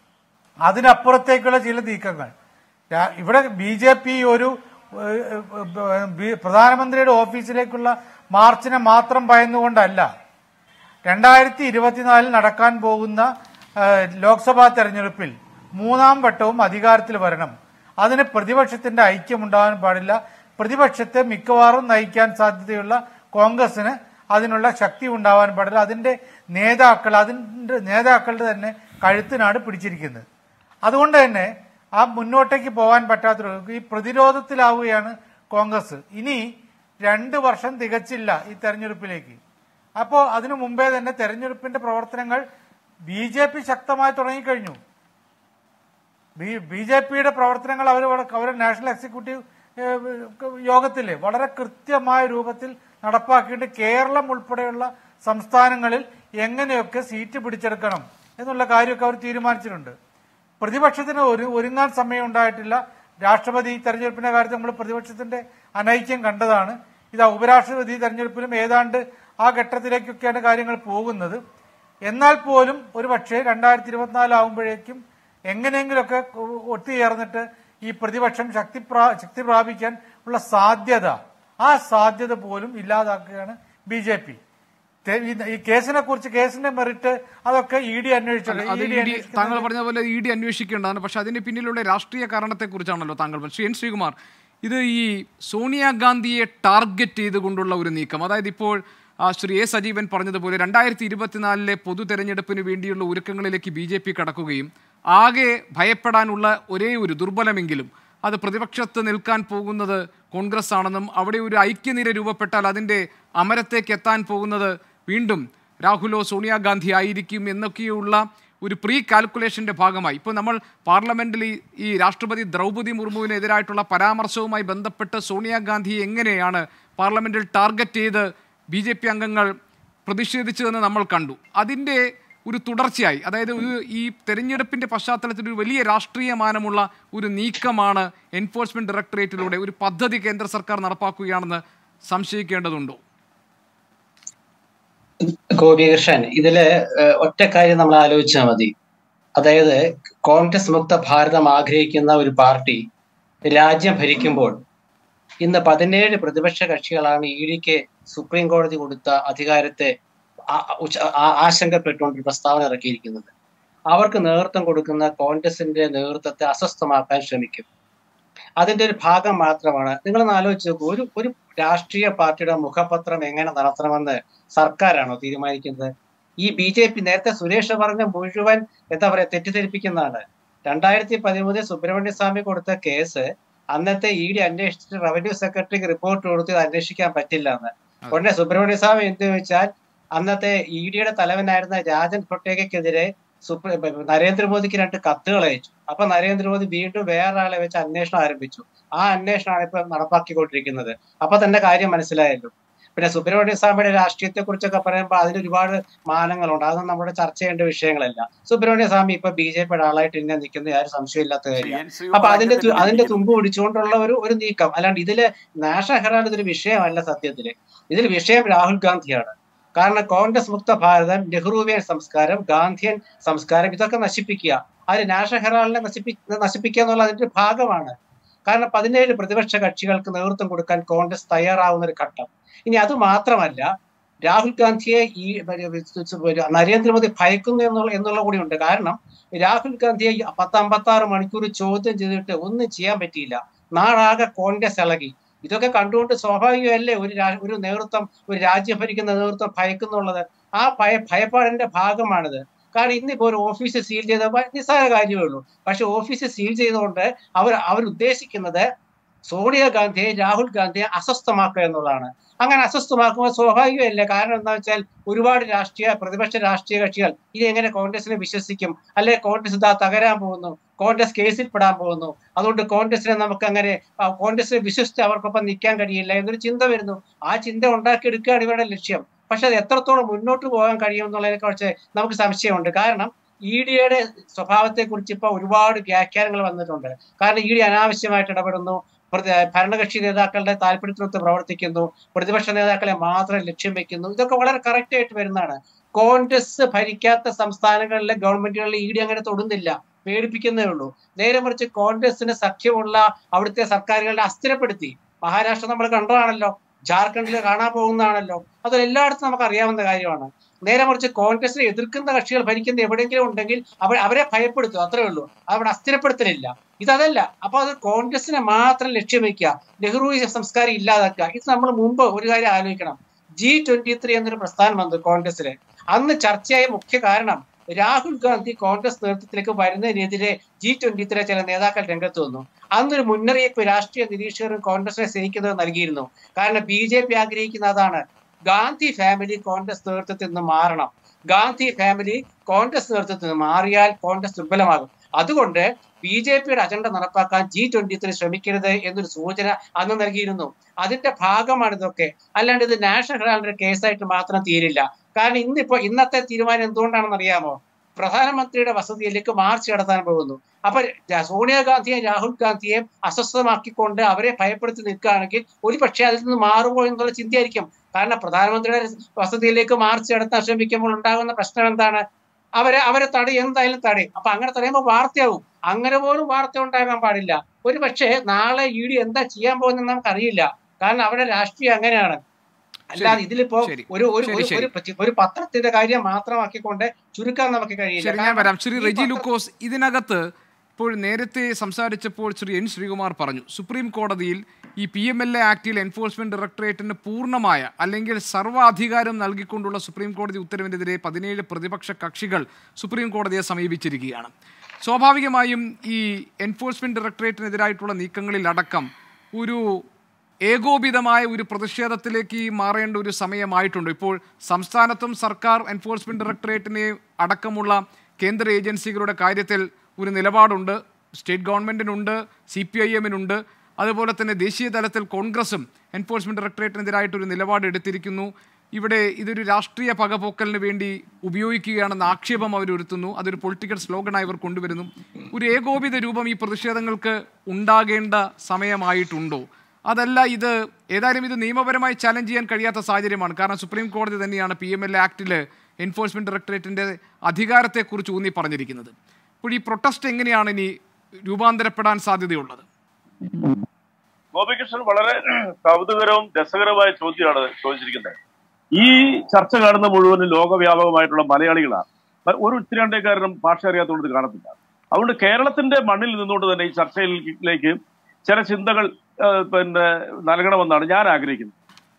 അതിനപ്പുറത്തേക്കുള്ള ചില നീക്കങ്ങൾ രാ- ഇവിടെ ബി ജെ പി ഒരു ഏഹ്, ഏഹ്, ബി- പ്രധാനമന്ത്രിയുടെ ഓഫീസിലേക്കുള്ള മാർച്ചിനെ മാത്രം ഭയന്നുകൊണ്ടല്ല രണ്ടായിരത്തി ഇരുപത്തിനാലിൽ നടക്കാൻ പോകുന്ന ഏഹ്, ലോക്സഭാ തെരഞ്ഞെടുപ്പിൽ മൂന്നാം വട്ടവും അധികാരത്തിൽ വരണം അതിന് പ്രതിപക്ഷത്തിന്റെ ഐക്യമുണ്ടാകാൻ പാടില്ല പ്രതിപക്ഷത്തെ മിക്കവാറും നയിക്കാൻ സാധ്യതയുള്ള കോൺഗ്രസിന് അതിനുള്ള ശക്തി ഉണ്ടാവാൻ പാടില്ല അതിന്റെ നേതാക്കൾ അതിന്റെ നേതാക്കളുടെ തന്നെ കഴുത്തിനാണ് പിടിച്ചിരിക്കുന്നത് അതുകൊണ്ട് തന്നെ ആ മുന്നോട്ടേക്ക് പോകാൻ പറ്റാത്തൊരു ഈ പ്രതിരോധത്തിലാവുകയാണ് കോൺഗ്രസ് ഇനി രണ്ട് വർഷം തികച്ചില്ല ഈ തെരഞ്ഞെടുപ്പിലേക്ക് അപ്പോൾ അതിനു മുമ്പേ തന്നെ തെരഞ്ഞെടുപ്പിന്റെ പ്രവർത്തനങ്ങൾ ബി ജെ പി ശക്തമായി തുടങ്ങിക്കഴിഞ്ഞു ബി ബി ജെ പിയുടെ പ്രവർത്തനങ്ങൾ അവർ അവർ നാഷണൽ എക്സിക്യൂട്ടീവ് ഏഹ്, യോഗത്തിൽ വളരെ കൃത്യമായ രൂപത്തിൽ നടപ്പാക്കിയിട്ട് കേരളം ഉൾപ്പെടെയുള്ള സംസ്ഥാനങ്ങളിൽ എങ്ങനെയൊക്കെ സീറ്റ് പിടിച്ചെടുക്കണം എന്നുള്ള കാര്യമൊക്കെ അവർ തീരുമാനിച്ചിട്ടുണ്ട് പ്രതിപക്ഷത്തിന് ഒരു ഒരുങ്ങാൻ സമയം ഉണ്ടായിട്ടില്ല രാഷ്ട്രപതി തെരഞ്ഞെടുപ്പിന്റെ കാര്യത്തിൽ നമ്മൾ പ്രതിപക്ഷത്തിന്റെ അനൈക്യം കണ്ടതാണ് ഇത് ഉപരാഷ്ട്രപതി തെരഞ്ഞെടുപ്പിലും ഏതാണ്ട് ആ ഘട്ടത്തിലേക്കൊക്കെയാണ് കാര്യങ്ങൾ പോകുന്നത് എന്നാൽ പോലും ഒരു പക്ഷേ രണ്ടായിരത്തി ഇരുപത്തിനാല് ആകുമ്പോഴേക്കും എങ്ങനെയെങ്കിലുമൊക്കെ ഒത്തുചേർന്നിട്ട് ഈ പ്രതിപക്ഷം ശക്തി പ്രാ- ശക്തി പ്രാപിക്കാൻ ഉള്ള സാധ്യത ആ സാധ്യത പോലും ഇല്ലാതാക്കുകയാണ് ബി ജെ പി ഈ കേസിനെ കുറിച്ച് കേസിന്റെ മെറിറ്റ് അതൊക്കെ ഇ ഡി അന്വേഷിച്ചത് അത് ഇ ഇ ഡി താങ്കൾ പറഞ്ഞ പോലെ ഇ ഡി അന്വേഷിക്കേണ്ടതാണ് പക്ഷെ അതിന് പിന്നിലുള്ള രാഷ്ട്രീയ കാരണത്തെക്കുറിച്ചാണല്ലോ താങ്കൾ പറഞ്ഞത്. ശ്രീ എൻ ശ്രീകുമാർ ഇത് ഈ സോണിയാഗാന്ധിയെ ടാർഗറ്റ് ചെയ്തുകൊണ്ടുള്ള ഒരു നീക്കം അതായത് ഇപ്പോൾ ആ, ശ്രീ എ സജീവൻ പറഞ്ഞതുപോലെ രണ്ടായിരത്തി ഇരുപത്തിനാലിലെ പൊതു തെരഞ്ഞെടുപ്പിന് വേണ്ടിയുള്ള ഒരുക്കങ്ങളിലേക്ക് ബി ജെ പി കടക്കുകയും ആകെ ഭയപ്പെടാനുള്ള ഒരേ ഒരു ദുർബലമെങ്കിലും അത് പ്രതിപക്ഷത്ത് നിൽക്കാൻ പോകുന്നത് കോൺഗ്രസ് ആണെന്നും അവിടെ ഒരു ഐക്യനിര രൂപപ്പെട്ടാൽ അതിൻ്റെ അമരത്തേക്ക് എത്താൻ പോകുന്നത് വീണ്ടും രാഹുലോ സോണിയാഗാന്ധി ആയിരിക്കും എന്നൊക്കെയുള്ള ഒരു പ്രീ കാൽക്കുലേഷന്റെ ഭാഗമായി ഇപ്പോൾ നമ്മൾ പാർലമെന്റിൽ ഈ- ഈ രാഷ്ട്രപതി ദ്രൗപദി മുർമുവിനെതിരായിട്ടുള്ള പരാമർശവുമായി ബന്ധപ്പെട്ട് സോണിയാഗാന്ധിയെ എങ്ങനെയാണ് പാർലമെന്റിൽ ടാർഗറ്റ് ചെയ്ത് ബി ജെ പി അംഗങ്ങൾ പ്രതിഷേധിച്ചതെന്ന് നമ്മൾ കണ്ടു അതിൻ്റെ ഒരു തുടർച്ചയായി അതായത് ഒരു ഈ തെരഞ്ഞെടുപ്പിന്റെ പശ്ചാത്തലത്തിൽ ഒരു വലിയ രാഷ്ട്രീയമാനമുള്ള ഒരു നീക്കമാണ് എൻഫോഴ്സ്മെന്റ് ഡയറക്ടറേറ്റിലൂടെ ഒരു പദ്ധതി കേന്ദ്ര സർക്കാർ നടപ്പാക്കുകയാണെന്ന് സംശയിക്കേണ്ടതുണ്ടോ ഗോപികൃഷ്ണൻ ഇതില് ഏഹ്, ഒറ്റ കാര്യം നമ്മൾ ആലോചിച്ചാൽ മതി അതായത് കോൺഗ്രസ് മുക്ത ഭാരതം ആഗ്രഹിക്കുന്ന ഒരു പാർട്ടി രാജ്യം ഭരിക്കുമ്പോൾ ഇന്ന് പതിനേഴ് പ്രതിപക്ഷ കക്ഷികളാണ് ഇ ഡിക്ക് സുപ്രീം കോടതി കൊടുത്ത അധികാരത്തെ ആ- ഉച്ച- ആ- ആശങ്കപ്പെട്ടുകൊണ്ട് ഒരു പ്രസ്താവന ഇറക്കിയിരിക്കുന്നത് അവർക്ക് നേതൃത്വം കൊടുക്കുന്ന കോൺഗ്രസിന്റെ നേതൃത്വത്തെ അസ്വസ്ഥമാക്കാൻ ശ്രമിക്കും അതിന്റെ ഒരു ഭാഗം മാത്രമാണ് നിങ്ങളൊന്ന് ആലോചിച്ച് നോക്കൂ ഒരു ഒരു രാഷ്ട്രീയ പാർട്ടിയുടെ മുഖപത്രം എങ്ങനെ നടത്തണമെന്ന് സർക്കാരാണോ തീരുമാനിക്കുന്നത് ഈ ബി ജെ പി നേരത്തെ സുരേഷ് പറഞ്ഞ മുഴുവൻ എന്താ പറയാ തെറ്റിദ്ധരിപ്പിക്കുന്നതാണ് രണ്ടായിരത്തി പതിമൂന്നിൽ സുബ്രഹ്മണ്യ സ്വാമി കൊടുത്ത കേസ് അന്നത്തെ ഇ ഡി അന്വേഷിച്ചിട്ട് റവന്യൂ സെക്രട്ടറിക്ക് റിപ്പോർട്ട് കൊടുത്ത് ഇത് അന്വേഷിക്കാൻ പറ്റില്ല എന്ന് ഉടനെ സുബ്രഹ്മണ്യ സ്വാമി എന്ത് ചോദിച്ചാൽ അന്നത്തെ ഇ ഡിയുടെ തലവനായിരുന്ന രാജൻ കൊട്ടേക്കെതിരെ സുപ്രീം നരേന്ദ്രമോദിക്ക് രണ്ട് കത്തുകൾ അയച്ചു അപ്പൊ നരേന്ദ്രമോദി വീണ്ടും വേറെ ആളെ വെച്ച് അന്വേഷണം ആരംഭിച്ചു ആ അന്വേഷണമാണ് ഇപ്പൊ നടപ്പാക്കിക്കൊണ്ടിരിക്കുന്നത് അപ്പൊ തന്നെ കാര്യം മനസ്സിലായല്ലോ പിന്നെ സുബ്രഹ്മണ്യ സ്വാമിയുടെ രാഷ്ട്രീയത്തെ കുറിച്ചൊക്കെ പറയുമ്പോൾ അതിന് ഒരുപാട് മാനങ്ങളുണ്ട് അതൊന്നും നമ്മുടെ ചർച്ച ചെയ്യേണ്ട വിഷയങ്ങളല്ല സുബ്രഹ്മണ്യ സ്വാമി ഇപ്പൊ ബി ജെ പിയുടെ ആളായിട്ട് ഇന്നെ നിൽക്കുന്ന യാതൊരു സംശയമില്ലാത്ത കാര്യമാണ് എൻ ശ്രീ അപ്പൊ അതിന്റെ തു- പറഞ്ഞതിൽ അതിന്റെ എനിക്ക് തുമ്പ് പിടിച്ചുകൊണ്ടുള്ള ഒരു ഒരു നീക്കം അല്ലാണ്ട് ഇതില് നാഷണൽ ഹെറാൾഡ് ഇതൊരു വിഷയമല്ല സത്യത്തില് ഇതിൽ വിഷയം രാഹുൽ ഗാന്ധിയാണ് കാരണം കോൺഗ്രസ് മുക്ത ഭാരതം നെഹ്റുവിയൻ സംസ്കാരം ഗാന്ധിയൻ സംസ്കാരം ഇതൊക്കെ നശിപ്പിക്കുക അതിൽ നാഷണൽ ഹെറാൾഡിനെ നശിപ്പി നശിപ്പിക്കുക എന്നുള്ള അതിന്റെ ഒരു ഭാഗമാണ് കാരണം പതിനേഴ് പ്രതിപക്ഷ കക്ഷികൾക്ക് നേതൃത്വം കൊടുക്കാൻ കോൺഗ്രസ് തയ്യാറാവുന്ന ഒരു ഘട്ടം ഇനി അത് മാത്രമല്ല രാഹുൽ ഗാന്ധിയെ ഈ നരേന്ദ്രമോദി ഭയക്കുന്നു എന്നുള്ള എന്നുള്ള കൂടി ഉണ്ട് കാരണം രാഹുൽ ഗാന്ധിയെ ഈ പത്ത് അമ്പത്തി ആറ് മണിക്കൂർ ചോദ്യം ചെയ്തിട്ട് ഒന്നും ചെയ്യാൻ പറ്റിയില്ല നാടാകെ കോൺഗ്രസ് ഇളകി ഇതൊക്കെ കണ്ടുകൊണ്ട് സ്വാഭാവികമല്ലേ ഒരു രാ- ഒരു നേതൃത്വം ഒരു രാജ്യം ഭരിക്കുന്ന നേതൃത്വം ഭയക്കുന്നുള്ളത് ആ ഭയ ഭയപ്പാടിന്റെ ഭാഗമാണിത് കാരണം ഇന്നിപ്പോ ഒരു ഓഫീസ് സീൽ ചെയ്ത വ- നിസ്സാര കാര്യമേ ഉള്ളൂ പക്ഷെ ഓഫീസ് സീൽ ചെയ്തുകൊണ്ട് അവർ അവർ ഉദ്ദേശിക്കുന്നത് സോണിയാഗാന്ധിയെ രാഹുൽ ഗാന്ധിയെ അസ്വസ്ഥമാക്കുക എന്നുള്ളതാണ് അങ്ങനെ അസ്വസ്ഥമാക്കുമ്പോൾ സ്വാഭാവികമല്ലേ കാരണം എന്താ വെച്ചാൽ ഒരുപാട് രാഷ്ട്രീയ പ്രതിപക്ഷ രാഷ്ട്രീയ കക്ഷികൾ ഇനി എങ്ങനെ കോൺഗ്രസിനെ വിശ്വസിക്കും അല്ലെ കോൺഗ്രസ് ഇതാ തകരാൻ പോകുന്നു കോൺഗ്രസ് കേസിൽ പെടാൻ പോകുന്നു അതുകൊണ്ട് കോൺഗ്രസിനെ നമുക്ക് അങ്ങനെ ആ, കോൺഗ്രസിനെ വിശ്വസിച്ച് അവർക്കൊപ്പം നിൽക്കാൻ കഴിയില്ല എന്നൊരു ചിന്ത വരുന്നു ആ ചിന്ത ഉണ്ടാക്കിയെടുക്കുകയാണ് ഇവരുടെ ലക്ഷ്യം പക്ഷെ അത് എത്രത്തോളം മുന്നോട്ട് പോകാൻ കഴിയും എന്നുള്ളതിനെ കുറിച്ച് നമുക്ക് സംശയമുണ്ട് കാരണം ഇ ഡിയുടെ സ്വഭാവത്തെ കുറിച്ച് ഇപ്പൊ ഒരുപാട് വ്യാഖ്യാനങ്ങൾ വന്നിട്ടുണ്ട് കാരണം ഇ ഡി അനാവശ്യമായിട്ട് ഇടപെടുന്നു പ്രതി- ഭരണകക്ഷി നേതാക്കളുടെ താല്പര്യത്തിനൊത്ത് പ്രവർത്തിക്കുന്നു പ്രതിപക്ഷ നേതാക്കളെ മാത്രം ലക്ഷ്യം വെക്കുന്നു ഇതൊക്കെ വളരെ കറക്റ്റ് ആയിട്ട് വരുന്നതാണ് കോൺഗ്രസ് ഭരിക്കാത്ത സംസ്ഥാനങ്ങളിലെ ഗവൺമെന്റുകളിൽ ഇ ഡി അങ്ങനെ തൊടുന്നില്ല പേടിപ്പിക്കുന്നേ ഉള്ളൂ നേരെ മറിച്ച് കോൺഗ്രസിന് സഖ്യമുള്ള അവിടുത്തെ സർക്കാരുകളെ അസ്ഥിരപ്പെടുത്തി മഹാരാഷ്ട്ര നമ്മൾ കണ്ടതാണല്ലോ ജാർഖണ്ഡിൽ കാണാൻ പോകുന്നതാണല്ലോ അത് എല്ലായിടത്തും നമുക്ക് അറിയാവുന്ന കാര്യമാണ് നേരെ മറിച്ച് കോൺഗ്രസിനെ എതിർക്കുന്ന കക്ഷികൾ ഭരിക്കുന്ന എവിടെയെങ്കിലും ഉണ്ടെങ്കിൽ അവർ അവരെ ഭയപ്പെടുത്തും അത്രേ ഉള്ളൂ അവിടെ അസ്ഥിരപ്പെടുത്തലില്ല ഇതല്ല അപ്പൊ അത് കോൺഗ്രസിനെ മാത്രം ലക്ഷ്യം വെക്കുക നെഹ്റു സംസ്കാരം ഇല്ലാതാക്കുക ഇത് നമ്മൾ മുമ്പ് ഒരു കാര്യം ആലോചിക്കണം ജി ട്വന്റി ത്രീ എന്നൊരു പ്രസ്ഥാനം വന്നു കോൺഗ്രസില് അന്ന് ചർച്ചയായ മുഖ്യ കാരണം രാഹുൽ ഗാന്ധി കോൺഗ്രസ് നേതൃത്വത്തിലേക്ക് വരുന്നതിനെതിരെ ജി ട്വന്റി ത്രീ ചില നേതാക്കൾ രംഗത്ത് വന്നു അന്നൊരു മുന്നറിയിപ്പ് രാഷ്ട്രീയ നിരീക്ഷകരും കോൺഗ്രസിനെ സ്നേഹിക്കുന്നത് നൽകിയിരുന്നു കാരണം ബി ജെ പി ആഗ്രഹിക്കുന്ന അതാണ് ഗാന്ധി ഫാമിലി കോൺഗ്രസ് നേതൃത്വത്തിൽ നിന്ന് മാറണം ഗാന്ധി ഫാമിലി കോൺഗ്രസ് നേതൃത്വത്തിൽ നിന്ന് മാറിയാൽ കോൺഗ്രസ് ദുർബലമാകും അതുകൊണ്ട് ബി ജെ പിയുടെ അജണ്ട നടപ്പാക്കാൻ ജി ട്വന്റി ത്രീ ശ്രമിക്കരുത് എന്നൊരു സൂചന അന്ന് നൽകിയിരുന്നു അതിന്റെ ഭാഗമാണ് ഇതൊക്കെ അല്ലാണ്ട് ഇത് നാഷണൽ ഹെറാൾഡിന്റെ കേസായിട്ട് മാത്രം തീരില്ല കാരണം ഇന്നിപ്പോ ഇന്നത്തെ തീരുമാനം എന്തുകൊണ്ടാണെന്ന് അറിയാമോ പ്രധാനമന്ത്രിയുടെ വസതിയിലേക്ക് മാർച്ച് നടത്താൻ പോകുന്നു അപ്പൊ രാ- സോണിയാഗാന്ധിയെയും രാഹുൽ ഗാന്ധിയെയും അസ്വസ്ഥമാക്കിക്കൊണ്ട് അവരെ ഭയപ്പെടുത്തി നിൽക്കുകയാണെങ്കിൽ ഒരു പക്ഷേ അതിൽ നിന്ന് മാറുമോ എന്നുള്ള ചിന്തയായിരിക്കും കാരണം പ്രധാനമന്ത്രിയുടെ വസതിയിലേക്ക് മാർച്ച് നടത്താൻ ശ്രമിക്കുമ്പോൾ ഉണ്ടാകുന്ന പ്രശ്നം എന്താണ് അവരെ അവരെ തട എന്തായാലും തടയും അപ്പൊ അങ്ങനെ തടയുമ്പോൾ വാർത്തയാവും അങ്ങനെ പോലും വാർത്ത ഉണ്ടാകാൻ പാടില്ല ഒരു പക്ഷേ നാളെ ഇ ഡി എന്താ ചെയ്യാൻ പോകുന്നത് നമുക്കറിയില്ല കാരണം അവിടെ രാഷ്ട്രീയം അങ്ങനെയാണ് അല്ലാതെ ഇതിലിപ്പോ ശരി. ഒരു ഒരു ശരി, ഒരു- ശരി. ഒരു പറ്റി- ഒരു പത്രത്തിന്റെ കാര്യം മാത്രമാക്കിക്കൊണ്ട് ചുരുക്കാൻ നമുക്ക് കഴിയില്ല ശരി ഞാൻ കാരണം വരാം ശ്രീ ഈ റെജി പത്ര- ലൂക്കോസ് ഇതിനകത്ത് ഇപ്പോൾ നേരത്തെ സംസാരിച്ചപ്പോൾ ശ്രീ എൻ ശ്രീകുമാർ പറഞ്ഞു സുപ്രീം കോടതിയിൽ ഈ പി എം എൽ എ ആക്ടിൽ എൻഫോഴ്സ്മെന്റ് ഡയറക്ടറേറ്റിന് പൂർണ്ണമായ അല്ലെങ്കിൽ സർവ്വാധികാരം നൽകിക്കൊണ്ടുള്ള സുപ്രീം കോടതി ഉത്തരവിനെതിരെ പതിനേഴ് പ്രതിപക്ഷ കക്ഷികൾ സുപ്രീം കോടതിയെ സമീപിച്ചിരിക്കുകയാണ് സ്വാഭാവികമായും ഈ എൻഫോഴ്സ്മെന്റ് ഡയറക്ടറേറ്റിനെതിരായിട്ടുള്ള നീക്കങ്ങളിൽ അടക്കം ഒരു ഏകോപിതമായ ഒരു പ്രതിഷേധത്തിലേക്ക് ഈ മാറേണ്ട ഒരു സമയമായിട്ടുണ്ട് ഇപ്പോൾ സംസ്ഥാനത്തും സർക്കാർ എൻഫോഴ്സ്മെന്റ് ഡയറക്ടറേറ്റിനെ അടക്കമുള്ള കേന്ദ്ര ഏജൻസികളുടെ കാര്യത്തിൽ ഒരു നിലപാടുണ്ട് സ്റ്റേറ്റ് ഗവൺമെന്റിനുണ്ട് സി പി ഐ എമ്മിനുണ്ട് അതുപോലെ തന്നെ ദേശീയ തലത്തിൽ കോൺഗ്രസും എൻഫോഴ്സ്മെന്റ് ഡയറക്ടറേറ്റിനെതിരായിട്ട് ഒരു നിലപാട് എടുത്തിരിക്കുന്നു ഇവിടെ ഇതൊരു രാഷ്ട്രീയ പകപോക്കലിന് വേണ്ടി ഉപയോഗിക്കുകയാണെന്ന ആക്ഷേപം അവർ ഉയർത്തുന്നു അതൊരു പൊളിറ്റിക്കൽ സ്ലോഗനായി അവർ കൊണ്ടുവരുന്നു ഒരു ഏകോപിത രൂപം ഈ പ്രതിഷേധങ്ങൾക്ക് ഉണ്ടാകേണ്ട സമയമായിട്ടുണ്ടോ അതല്ല ഇത് ഏതായാലും ഇത് നിയമപരമായി ചലഞ്ച് ചെയ്യാൻ കഴിയാത്ത സാഹചര്യമാണ് കാരണം സുപ്രീം കോടതി തന്നെയാണ് പി എം എൽ എ ആക്ടിൽ എൻഫോഴ്സ്മെന്റ് ഡയറക്ടറേറ്റിന്റെ അധികാരത്തെക്കുറിച്ച് ഊന്നി പറഞ്ഞിരിക്കുന്നത് അപ്പോൾ ഈ പ്രൊട്ടസ്റ്റ് എങ്ങനെയാണ് ഇനി രൂപാന്തരപ്പെടാൻ സാധ്യതയുള്ളത് ഗോപികൃഷ്ണൻ വളരെ കൗതുകരവും രസകരമായ ചോദ്യമാണ് ചോദിച്ചിരിക്കുന്നത് ഈ ചർച്ച കാണുന്ന മുഴുവനും ലോകവ്യാപകമായിട്ടുള്ള മലയാളികളാണ് മ- ഒരു ഉത്തരാണ്ടേക്കാരനും ഭാഷ അറിയാത്തതുകൊണ്ട് ഇത് കാണത്തില്ല അതുകൊണ്ട് കേരളത്തിന്റെ മണ്ണിൽ നിന്നുകൊണ്ട് തന്നെ ഈ ചർച്ചയിലേക്ക് ചില ചിന്തകൾ ആ, പിന്നെ നൽകണമെന്നാണ് ഞാൻ ആഗ്രഹിക്കുന്നത്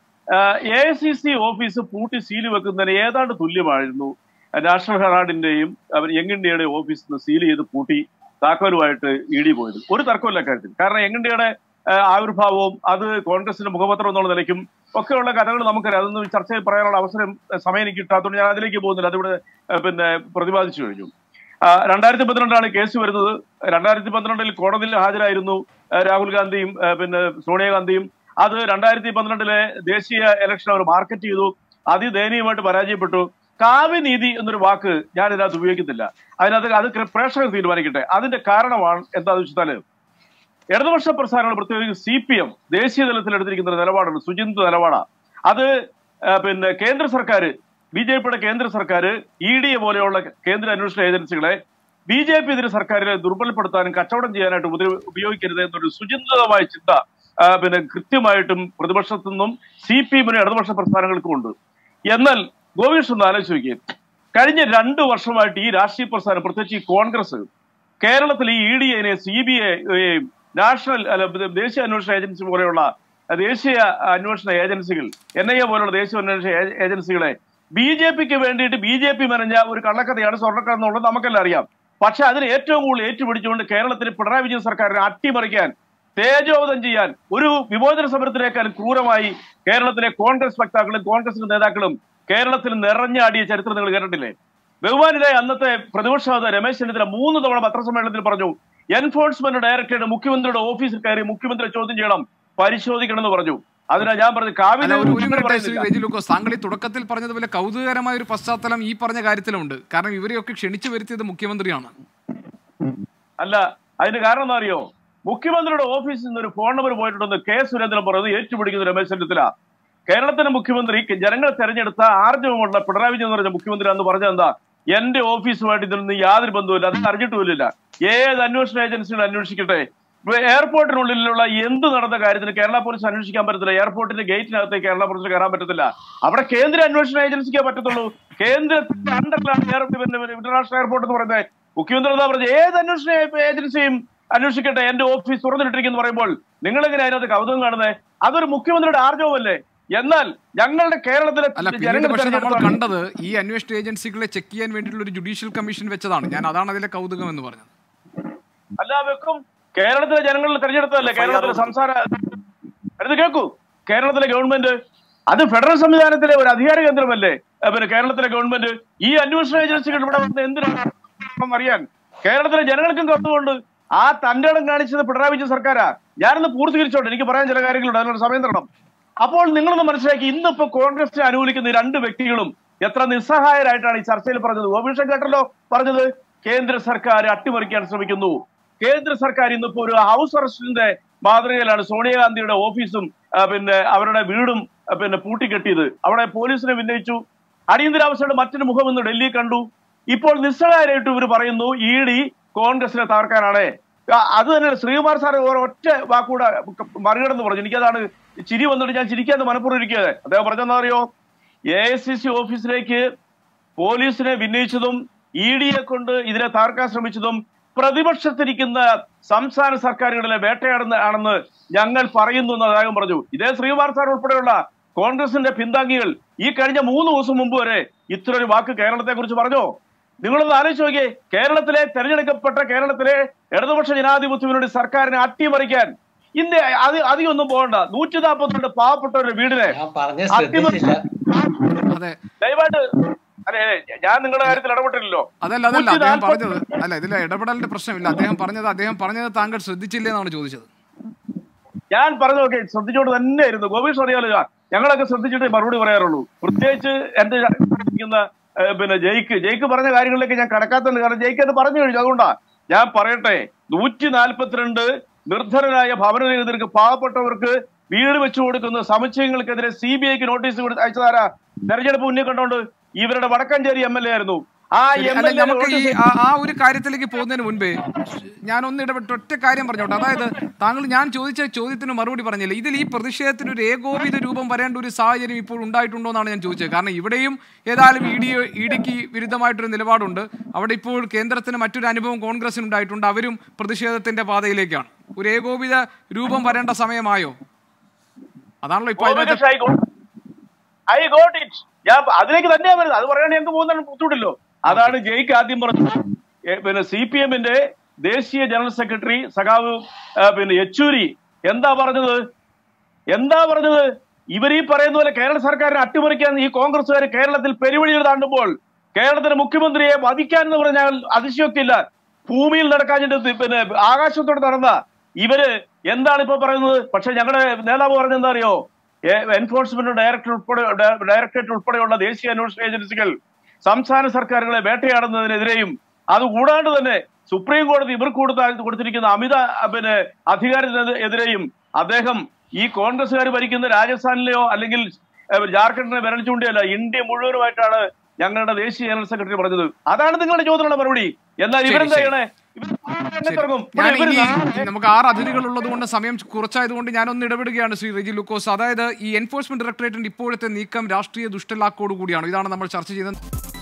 A I C C office പൂട്ടി സീല് വെക്കുന്നതിന് ഏതാണ്ട് തുല്യമായിരുന്നു നാഷണൽ ഹെറാൾഡിന്റെയും അവർ യങ് ഇന്ത്യയുടെയും ഓഫീസിൽ നിന്ന് സീൽ ചെയ്ത് പൂട്ടി താക്കോലുമായിട്ട് ഇ ഡി പോയത് ഒരു തർക്കമില്ല കാര്യത്തിൽ കാരണം യങ് ഇന്ത്യയുടെ ആ, ആവിർഭാവവും അത് കോൺഗ്രസിന്റെ മുഖപത്രം എന്നുള്ള നിലയ്ക്കും ഒക്കെയുള്ള കഥകൾ നമുക്കറിയാം അതൊന്നും ഈ ചർച്ചയിൽ പറയാനുള്ള അവസരം ആ, സമയം എനിക്ക് കിട്ടാത്തതുകൊണ്ട് ഞാൻ അതിലേക്ക് പോകുന്നില്ല അതിവിടെ ആ, പിന്നെ പ്രതിപാദിച്ചു കഴിഞ്ഞു ആ, രണ്ടായിരത്തി പന്ത്രണ്ടാണ് കേസ് വരുന്നത് രണ്ടായിരത്തി പന്ത്രണ്ടിൽ കോടതിയിൽ ഹാജരായിരുന്നു ആ, രാഹുൽ ഗാന്ധിയും ആ, പിന്നെ സോണിയാഗാന്ധിയും അത് രണ്ടായിരത്തി പന്ത്രണ്ടിലെ ദേശീയ ഇലക്ഷൻ അവർ മാർക്കറ്റ് ചെയ്തു അതിദയനീയമായിട്ട് പരാജയപ്പെട്ടു കാവ്യനീതി എന്നൊരു വാക്ക് ഞാൻ ഇതിനകത്ത് ഉപയോഗിക്കുന്നില്ല അതിനകത്ത് അത് പ്രേക്ഷകർ തീരുമാനിക്കട്ടെ അതിന്റെ കാരണമാണ് എന്താണെന്ന് വെച്ചാൽ ഇടതുപക്ഷ പ്രസ്ഥാനങ്ങൾ പ്രത്യേകിച്ച് സി പി എം ദേശീയ തലത്തിൽ എടുത്തിരിക്കുന്ന ഒരു നിലപാടുണ്ട് സുചിന്ത നിലപാടാണ് അത് ആ, പിന്നെ കേന്ദ്ര സർക്കാർ ബി ജെ പിയുടെ കേന്ദ്ര സർക്കാർ ഇ ഡി എ പോലെയുള്ള കേന്ദ്ര അന്വേഷണ ഏജൻസികളെ ബി ജെ പി ഇതിന് സർക്കാരിനെ ദുർബലപ്പെടുത്താനും കച്ചവടം ചെയ്യാനായിട്ട് ഉപദ്ര- ഉപയോഗിക്കരുത് എന്നൊരു സുചിന്തിതമായ ചിന്ത ആ, പിന്നെ കൃത്യമായിട്ടും പ്രതിപക്ഷത്തു നിന്നും സി പി എമ്മിനും ഇടതുപക്ഷ പ്രസ്ഥാനങ്ങൾക്കും ഉണ്ട് എന്നാൽ ഗോവികൃഷ്ണൻ ഒന്ന് ആലോചിച്ച് നോക്കിയേ കഴിഞ്ഞ രണ്ട് വർഷമായിട്ട് ഈ രാഷ്ട്രീയ പ്രസ്ഥാനം പ്രത്യേകിച്ച് ഈ കോൺഗ്രസ് കേരളത്തിൽ ഈ ഇ ഡി എനെ സി ബി ഐ നാഷണൽ അല്ല ദ- ദേശീയ അന്വേഷണ ഏജൻസി പോലെയുള്ള അഹ്, ദേശീയ അന്വേഷണ ഏജൻസികൾ എൻ ഐ എ പോലുള്ള ദേശീയ അന്വേഷണ ഏ- ഏജൻസികളെ ബി ജെ പിക്ക് വേണ്ടിയിട്ട് ബി ജെ പി മെനഞ്ഞ ഒരു കള്ളക്കഥയാണ് സ്വർണ്ണക്കഥ എന്നുള്ളത് നമുക്കെല്ലാം അറിയാം പക്ഷെ അതിന് ഏറ്റവും കൂടുതൽ ഏറ്റുപിടിച്ചുകൊണ്ട് കേരളത്തിൽ പിണറായി വിജയൻ സർക്കാരിനെ അട്ടിമറിക്കാൻ തേജോവധം ചെയ്യാൻ ഒരു വിമോചന സമരത്തിനേക്കാൾ ക്രൂരമായി കേരളത്തിലെ കോൺഗ്രസ് വക്താക്കളും കോൺഗ്രസിന്റെ നേതാക്കളും കേരളത്തിൽ നിറഞ്ഞാടിയ ചരിത്രം നിങ്ങൾ കേട്ടിട്ടില്ലേ ബഹുമാനിലെ അന്നത്തെ പ്രതിപക്ഷ നേതാവ് രമേശ് ചെന്നിത്തല മൂന്ന് തവണ പത്രസമ്മേളനത്തിൽ പറഞ്ഞു എൻഫോഴ്സ്മെന്റ് ഡയറക്ടറുടെ മുഖ്യമന്ത്രിയുടെ ഓഫീസിൽ കയറി മുഖ്യമന്ത്രി ചോദ്യം ചെയ്യണം പരിശോധിക്കണം എന്ന് പറഞ്ഞു അതിനാ ഞാൻ പറഞ്ഞു അല്ല കാവ്യ ഒരു ഒരു മിനിറ്റ് ശ്രീ റെജി ലൂക്കോസ് താങ്കൾ ഈ തുടക്കത്തിൽ പറഞ്ഞതുപോലെ കൗതുകകരമായ ഒരു പശ്ചാത്തലം ഈ പറഞ്ഞ കാര്യത്തിലുണ്ട് കാരണം ഇവരെയൊക്കെ ക്ഷണിച്ചു വരുത്തിയത് മുഖ്യമന്ത്രിയാണ് അല്ല അതിന് കാരണം എന്താ അറിയോ മുഖ്യമന്ത്രിയുടെ ഓഫീസിൽ നിന്ന് ഒരു ഫോൺ നമ്പർ പോയിട്ടുണ്ടെന്ന് കെ സുരേന്ദ്രൻ പറയുന്നത് ഏറ്റുപിടിക്കുന്ന രമേശ് ചെന്നിത്തല കേരളത്തിന്റെ മുഖ്യമന്ത്രി ജനങ്ങൾ തെരഞ്ഞെടുത്ത ആർജവമുള്ള പിണറായി വിജയൻ എന്ന് പറഞ്ഞ മുഖ്യമന്ത്രി എന്ന് പറഞ്ഞത് എന്താ എന്റെ ഓഫീസുമായിട്ട് ഇതിൽ നിന്ന് യാതൊരു ബന്ധവുമില്ല അത് അറിഞ്ഞിട്ടുമില്ല ഏത് അന്വേഷണ ഏജൻസികൾ അന്വേഷിക്കട്ടെ ഇപ്പൊ എയർപോർട്ടിനുള്ളിലുള്ള എന്ത് നടന്ന കാര്യത്തിന് കേരള പോലീസ് അന്വേഷിക്കാൻ പറ്റത്തില്ല എയർപോർട്ടിന്റെ ഗേറ്റിനകത്ത് കേരള പോലീസിന് കയറാൻ പറ്റത്തില്ല അവിടെ കേന്ദ്ര അന്വേഷണ ഏജൻസിക്കേ പറ്റത്തുള്ളൂ കേന്ദ്രത്തിന്റെ അണ്ടറിലാണ് എയർ പിന്നെ ഇന്റർനാഷണൽ എയർപോർട്ട് എന്ന് പറയുന്നത് മുഖ്യമന്ത്രി എന്താ പറഞ്ഞത് ഏത് അന്വേഷണ ഏജൻസിയും അന്വേഷിക്കട്ടെ എന്റെ ഓഫീസ് തുറന്നിട്ടിരിക്കുന്നു പറയുമ്പോൾ നിങ്ങൾ എങ്ങനെ അതിനകത്ത് കൗതുകം കാണുന്നത് അതൊരു മുഖ്യമന്ത്രിയുടെ ആർജവമല്ലേ എന്നാൽ ഞങ്ങളുടെ കേരളത്തിലെ അല്ല പിന്നീട് ജനങ്ങൾ പക്ഷെ നമ്മൾ തെരഞ്ഞെടുത്ത കണ്ടത് ഈ അന്വേഷണ ഏജൻസികളെ ചെക്ക് ചെയ്യാൻ വേണ്ടിയിട്ടുള്ള ഒരു ജുഡീഷ്യൽ കമ്മീഷൻ വെച്ചതാണ് ഞാൻ അതാണ് അതിലെ കൗതുകം എന്ന് പറഞ്ഞത് അല്ല വെക്കും കേരളത്തിലെ ജനങ്ങളിൽ തെരഞ്ഞെടുത്തതല്ലേ കേരളത്തിലെ സംസ്ഥാന അടുത്ത് കേൾക്കൂ കേരളത്തിലെ ഗവൺമെന്റ് അത് ഫെഡറൽ സംവിധാനത്തിലെ ഒരു അധികാര കേന്ദ്രമല്ലേ ഏഹ് പിന്നെ കേരളത്തിലെ ഗവൺമെന്റ് ഈ അന്വേഷണ ഏജൻസികൾ ഇവിടെ വന്ന് എന്തിനാണ് അറിയാൻ കേരളത്തിലെ ജനങ്ങൾക്കും കത്തുകൊണ്ട് ആ തന്റേടം കാണിച്ചത് പിണറായി വിജയൻ സർക്കാരാ ഞാനൊന്ന് പൂർത്തീകരിച്ചോട്ടെ എനിക്ക് പറയാൻ ചില കാര്യങ്ങളുണ്ട് അതിനുള്ള സമയം തരണം അപ്പോൾ നിങ്ങളൊന്ന് മനസ്സിലാക്കി ഇന്നിപ്പോ കോൺഗ്രസിനെ അനുകൂലിക്കുന്ന ഈ രണ്ട് വ്യക്തികളും എത്ര നിസ്സഹായരായിട്ടാണ് ഈ ചർച്ചയിൽ പറഞ്ഞത് ഗോപീഷൻ കേട്ടല്ലോ പറഞ്ഞത് കേന്ദ്ര സർക്കാർ അട്ടിമറിക്കാൻ ശ്രമിക്കുന്നു കേന്ദ്ര സർക്കാർ ഇന്നിപ്പോ ഒരു ഹൗസ് അറസ്റ്റിന്റെ മാതൃകയിലാണ് സോണിയാഗാന്ധിയുടെ ഓഫീസും ആ, പിന്നെ അവരുടെ വീടും ആ, പിന്നെ പൂട്ടിക്കെട്ടിയത് അവിടെ പോലീസിനെ വിന്നയിച്ചു അടിയന്തരാവസ്ഥയുടെ മറ്റൊരു മുഖം ഇന്ന് ഡൽഹി കണ്ടു ഇപ്പോൾ നിസ്സഹായരായിട്ട് ഇവർ പറയുന്നു ഇ ഡി കോൺഗ്രസിനെ തകർക്കാനാണ് ആ, അത് തന്നെ ശ്രീകുമാർ സാർ ഒറ്റ വാക്കൂടെ മറികടന്ന് പറഞ്ഞു എനിക്കതാണ് ചിരി വന്നിട്ട് ഞാൻ ചിരിക്കാതെ മനപ്പുറം ഇരിക്കുകയാണ് അദ്ദേഹം പറഞ്ഞെന്താ അറിയോ എ ഐ സി സി ഓഫീസിലേക്ക് പോലീസിനെ വിന്നയിച്ചതും ഇ ഡിയെ കൊണ്ട് ഇതിനെ തകർക്കാൻ ശ്രമിച്ചതും പ്രതിപക്ഷത്തിരിക്കുന്ന സംസ്ഥാന സർക്കാരുകളിലെ വേട്ടയാടുന്ന ആണെന്ന് ഞങ്ങൾ പറയുന്നു എന്ന് അദ്ദേഹം പറഞ്ഞു ഇതേ ശ്രീകുമാർ സാർ ഉൾപ്പെടെയുള്ള കോൺഗ്രസിന്റെ പിന്താങ്ങികൾ ഈ കഴിഞ്ഞ മൂന്ന് ദിവസം മുമ്പ് വരെ ഇത്ര ഒരു വാക്ക് കേരളത്തെ കുറിച്ച് പറഞ്ഞോ നിങ്ങളൊന്ന് ആലോചിച്ച് നോക്കിയേ കേരളത്തിലെ തെരഞ്ഞെടുക്കപ്പെട്ട കേരളത്തിലെ ഇടതുപക്ഷ ജനാധിപത്യ മുന്നണി സർക്കാരിനെ അട്ടിമറിക്കാൻ ഇന്ന് അത് അധികമൊന്നും പോകണ്ട നൂറ്റി നാൽപ്പത്തിരണ്ട് പാവപ്പെട്ടവരുടെ വീടിനെ ഞാൻ പറഞ്ഞ അട്ടിമറി- ശ്രദ്ധിച്ചില്ല അതെ ദയവായിട്ട് അല്ലെ ഞാൻ നിങ്ങളുടെ കാര്യത്തിൽ ഇടപെട്ടില്ലല്ലോ അതല്ല അതല്ല അദ്ദേഹം 140 പറഞ്ഞത് അല്ല ഇതിലെ ഇടപെടലിന്റെ പ്രശ്നമില്ല അദ്ദേഹം പറഞ്ഞത് അദ്ദേഹം പറഞ്ഞത് താങ്കൾ ശ്രദ്ധിച്ചില്ലേ എന്നാണ് ചോദിച്ചത് ഞാൻ പറഞ്ഞതൊക്കെ ശ്രദ്ധിച്ചോണ്ട് തന്നെ ആയിരുന്നു ഗോപീഷ് അറിയാലോ ഞാൻ. ഞങ്ങളൊക്കെ ശ്രദ്ധിച്ചിട്ടേ മറുപടി പറയാറുള്ളൂ പ്രത്യേകിച്ച് എന്റെ ഇരിക്കുന്ന ഏഹ്, പിന്നെ ജയിക്ക് ജയിക്ക് പറഞ്ഞ കാര്യങ്ങളിലേക്ക് ഞാൻ കടക്കാത്തുണ്ട് കാരണം ജയിക്ക് അത് പറഞ്ഞു കഴിഞ്ഞു അതുകൊണ്ടാ ഞാൻ പറയട്ടെ നൂറ്റി നാൽപ്പത്തിരണ്ട് നിർധനരായ ഭവനരഹിതർക്ക് പാവപ്പെട്ടവർക്ക് വീട് വെച്ചു കൊടുക്കുന്ന സമുച്ചയങ്ങൾക്കെതിരെ സി ബി ഐക്ക് നോട്ടീസ് കൊടുത്ത് അയച്ചതാരാ തെരഞ്ഞെടുപ്പ് മുന്നിൽ കണ്ടോണ്ട് ഇവരുടെ വടക്കഞ്ചേരി എം എൽ എ ആയിരുന്നു ആ ശരി, എം അല്ല എൽ എ നമുക്ക് ഈ ആ- ആ ഒരു കാര്യത്തിലേക്ക് പോകുന്നതിന് മുൻപേ ഞാൻ ഒന്ന് ഇടപെട്ട് ഒറ്റ കാര്യം പറഞ്ഞോട്ടെ അതായത് താങ്കൾ ഞാൻ ചോദിച്ച ചോദ്യത്തിന് മറുപടി പറഞ്ഞില്ല ഇതിൽ ഈ പ്രതിഷേധത്തിന് ഒരു ഏകോപിത രൂപം വരേണ്ട ഒരു സാഹചര്യം ഇപ്പോൾ ഉണ്ടായിട്ടുണ്ടോ എന്നാണ് ഞാൻ ചോദിച്ചത് കാരണം ഇവിടെയും ഏതായാലും ഇ ഡി ഇ ഡിക്ക് വിരുദ്ധമായിട്ടൊരു നിലപാടുണ്ട് അവിടെ ഇപ്പോൾ കേന്ദ്രത്തിന് മറ്റൊരു അനുഭവം കോൺഗ്രസിന് ഉണ്ടായിട്ടുണ്ട് അവരും പ്രതിഷേധത്തിന്റെ പാതയിലേക്കാണ് ഒരു ഏകോപിത രൂപം വരേണ്ട സമയമായോ അതാണല്ലോ ഇപ്പോൾ അതിനകത്ത് I got I got it ഞാൻ അതിലേക്ക് തന്നെയാ വരുന്നത് അത് പറയാൻ ഞങ്ങൾക്ക് പോകുന്നതാണ് ബുദ്ധിമുട്ടില്ലോ അതാണ് ജയിക്ക് ആദ്യം പറഞ്ഞത് ഏ, പിന്നെ സി പി എമ്മിന്റെ ദേശീയ ജനറൽ സെക്രട്ടറി സഖാവ് ആ, പിന്നെ യെച്ചൂരി എന്താ പറഞ്ഞത് എന്താ പറഞ്ഞത് ഇവർ ഈ പറയുന്ന പോലെ കേരള സർക്കാരിനെ അട്ടിമറിക്കാൻ ഈ കോൺഗ്രസ്സുകാർ കേരളത്തിൽ പെരുവഴിയിൽ താണ്ടുമ്പോൾ കേരളത്തിലെ മുഖ്യമന്ത്രിയെ വധിക്കാൻ എന്ന് പറഞ്ഞാൽ അതിശയോക്തിയില്ല ഭൂമിയിൽ നടക്കാഞ്ഞിട്ട് പിന്നെ ആകാശത്തോട് നടന്ന ഇവര് എന്താണ് ഇപ്പൊ പറയുന്നത് പക്ഷെ ഞങ്ങളുടെ നേതാവ് പറഞ്ഞെന്താ അറിയോ എൻഫോഴ്സ്മെന്റ് ഡയറക്ടർ ഉൾപ്പെടെ ഡയറക്ടറേറ്റ് ഉൾപ്പെടെയുള്ള ദേശീയ അന്വേഷണ ഏജൻസികൾ സംസ്ഥാന സർക്കാരുകളെ വേട്ടയാടുന്നതിനെതിരെയും അതുകൂടാണ്ട് തന്നെ സുപ്രീം കോടതി ഇവർക്ക് കൊടുത്ത കൊടുത്തിരിക്കുന്ന അമിത അ, പിന്നെ അധികാരത്തിനെതിരെയും അദ്ദേഹം ഈ കോൺഗ്രസ്സുകാർ ഭരിക്കുന്ന രാജസ്ഥാനിലെയോ അല്ലെങ്കിൽ ഏ, ജാർഖണ്ഡിനെ വിരൽ ചൂണ്ടിയല്ല ഇന്ത്യ മുഴുവനുമായിട്ടാണ് ഞങ്ങളുടെ ദേശീയ ജനറൽ സെക്രട്ടറി പറഞ്ഞത് അതാണ് നിങ്ങളുടെ ചോദ്യത്തിനുള്ള മറുപടി എന്നാൽ ശരി, ഇവരെന്താ ശരി. ചെയ്യണേ ഇവർ രംഗത്തിറങ്ങും. ഞാൻ ഇവര് ഇനി നാളെ- നമുക്ക് ആറ് അതിഥികൾ ഉള്ളതുകൊണ്ട് സമയം കുറച്ചായതുകൊണ്ട് ഞാനൊന്ന് ഇടപെടുകയാണ് ശ്രീ റെജി ലൂക്കോസ് അതായത് ഈ എൻഫോഴ്സ്മെന്റ് ഡയറക്ടറേറ്റിന്റെ ഇപ്പോഴത്തെ നീക്കം രാഷ്ട്രീയ ദുഷ്ടലാക്കോട് കൂടിയാണ് ഇതാണ് നമ്മൾ ചർച്ച ചെയ്യുന്നത്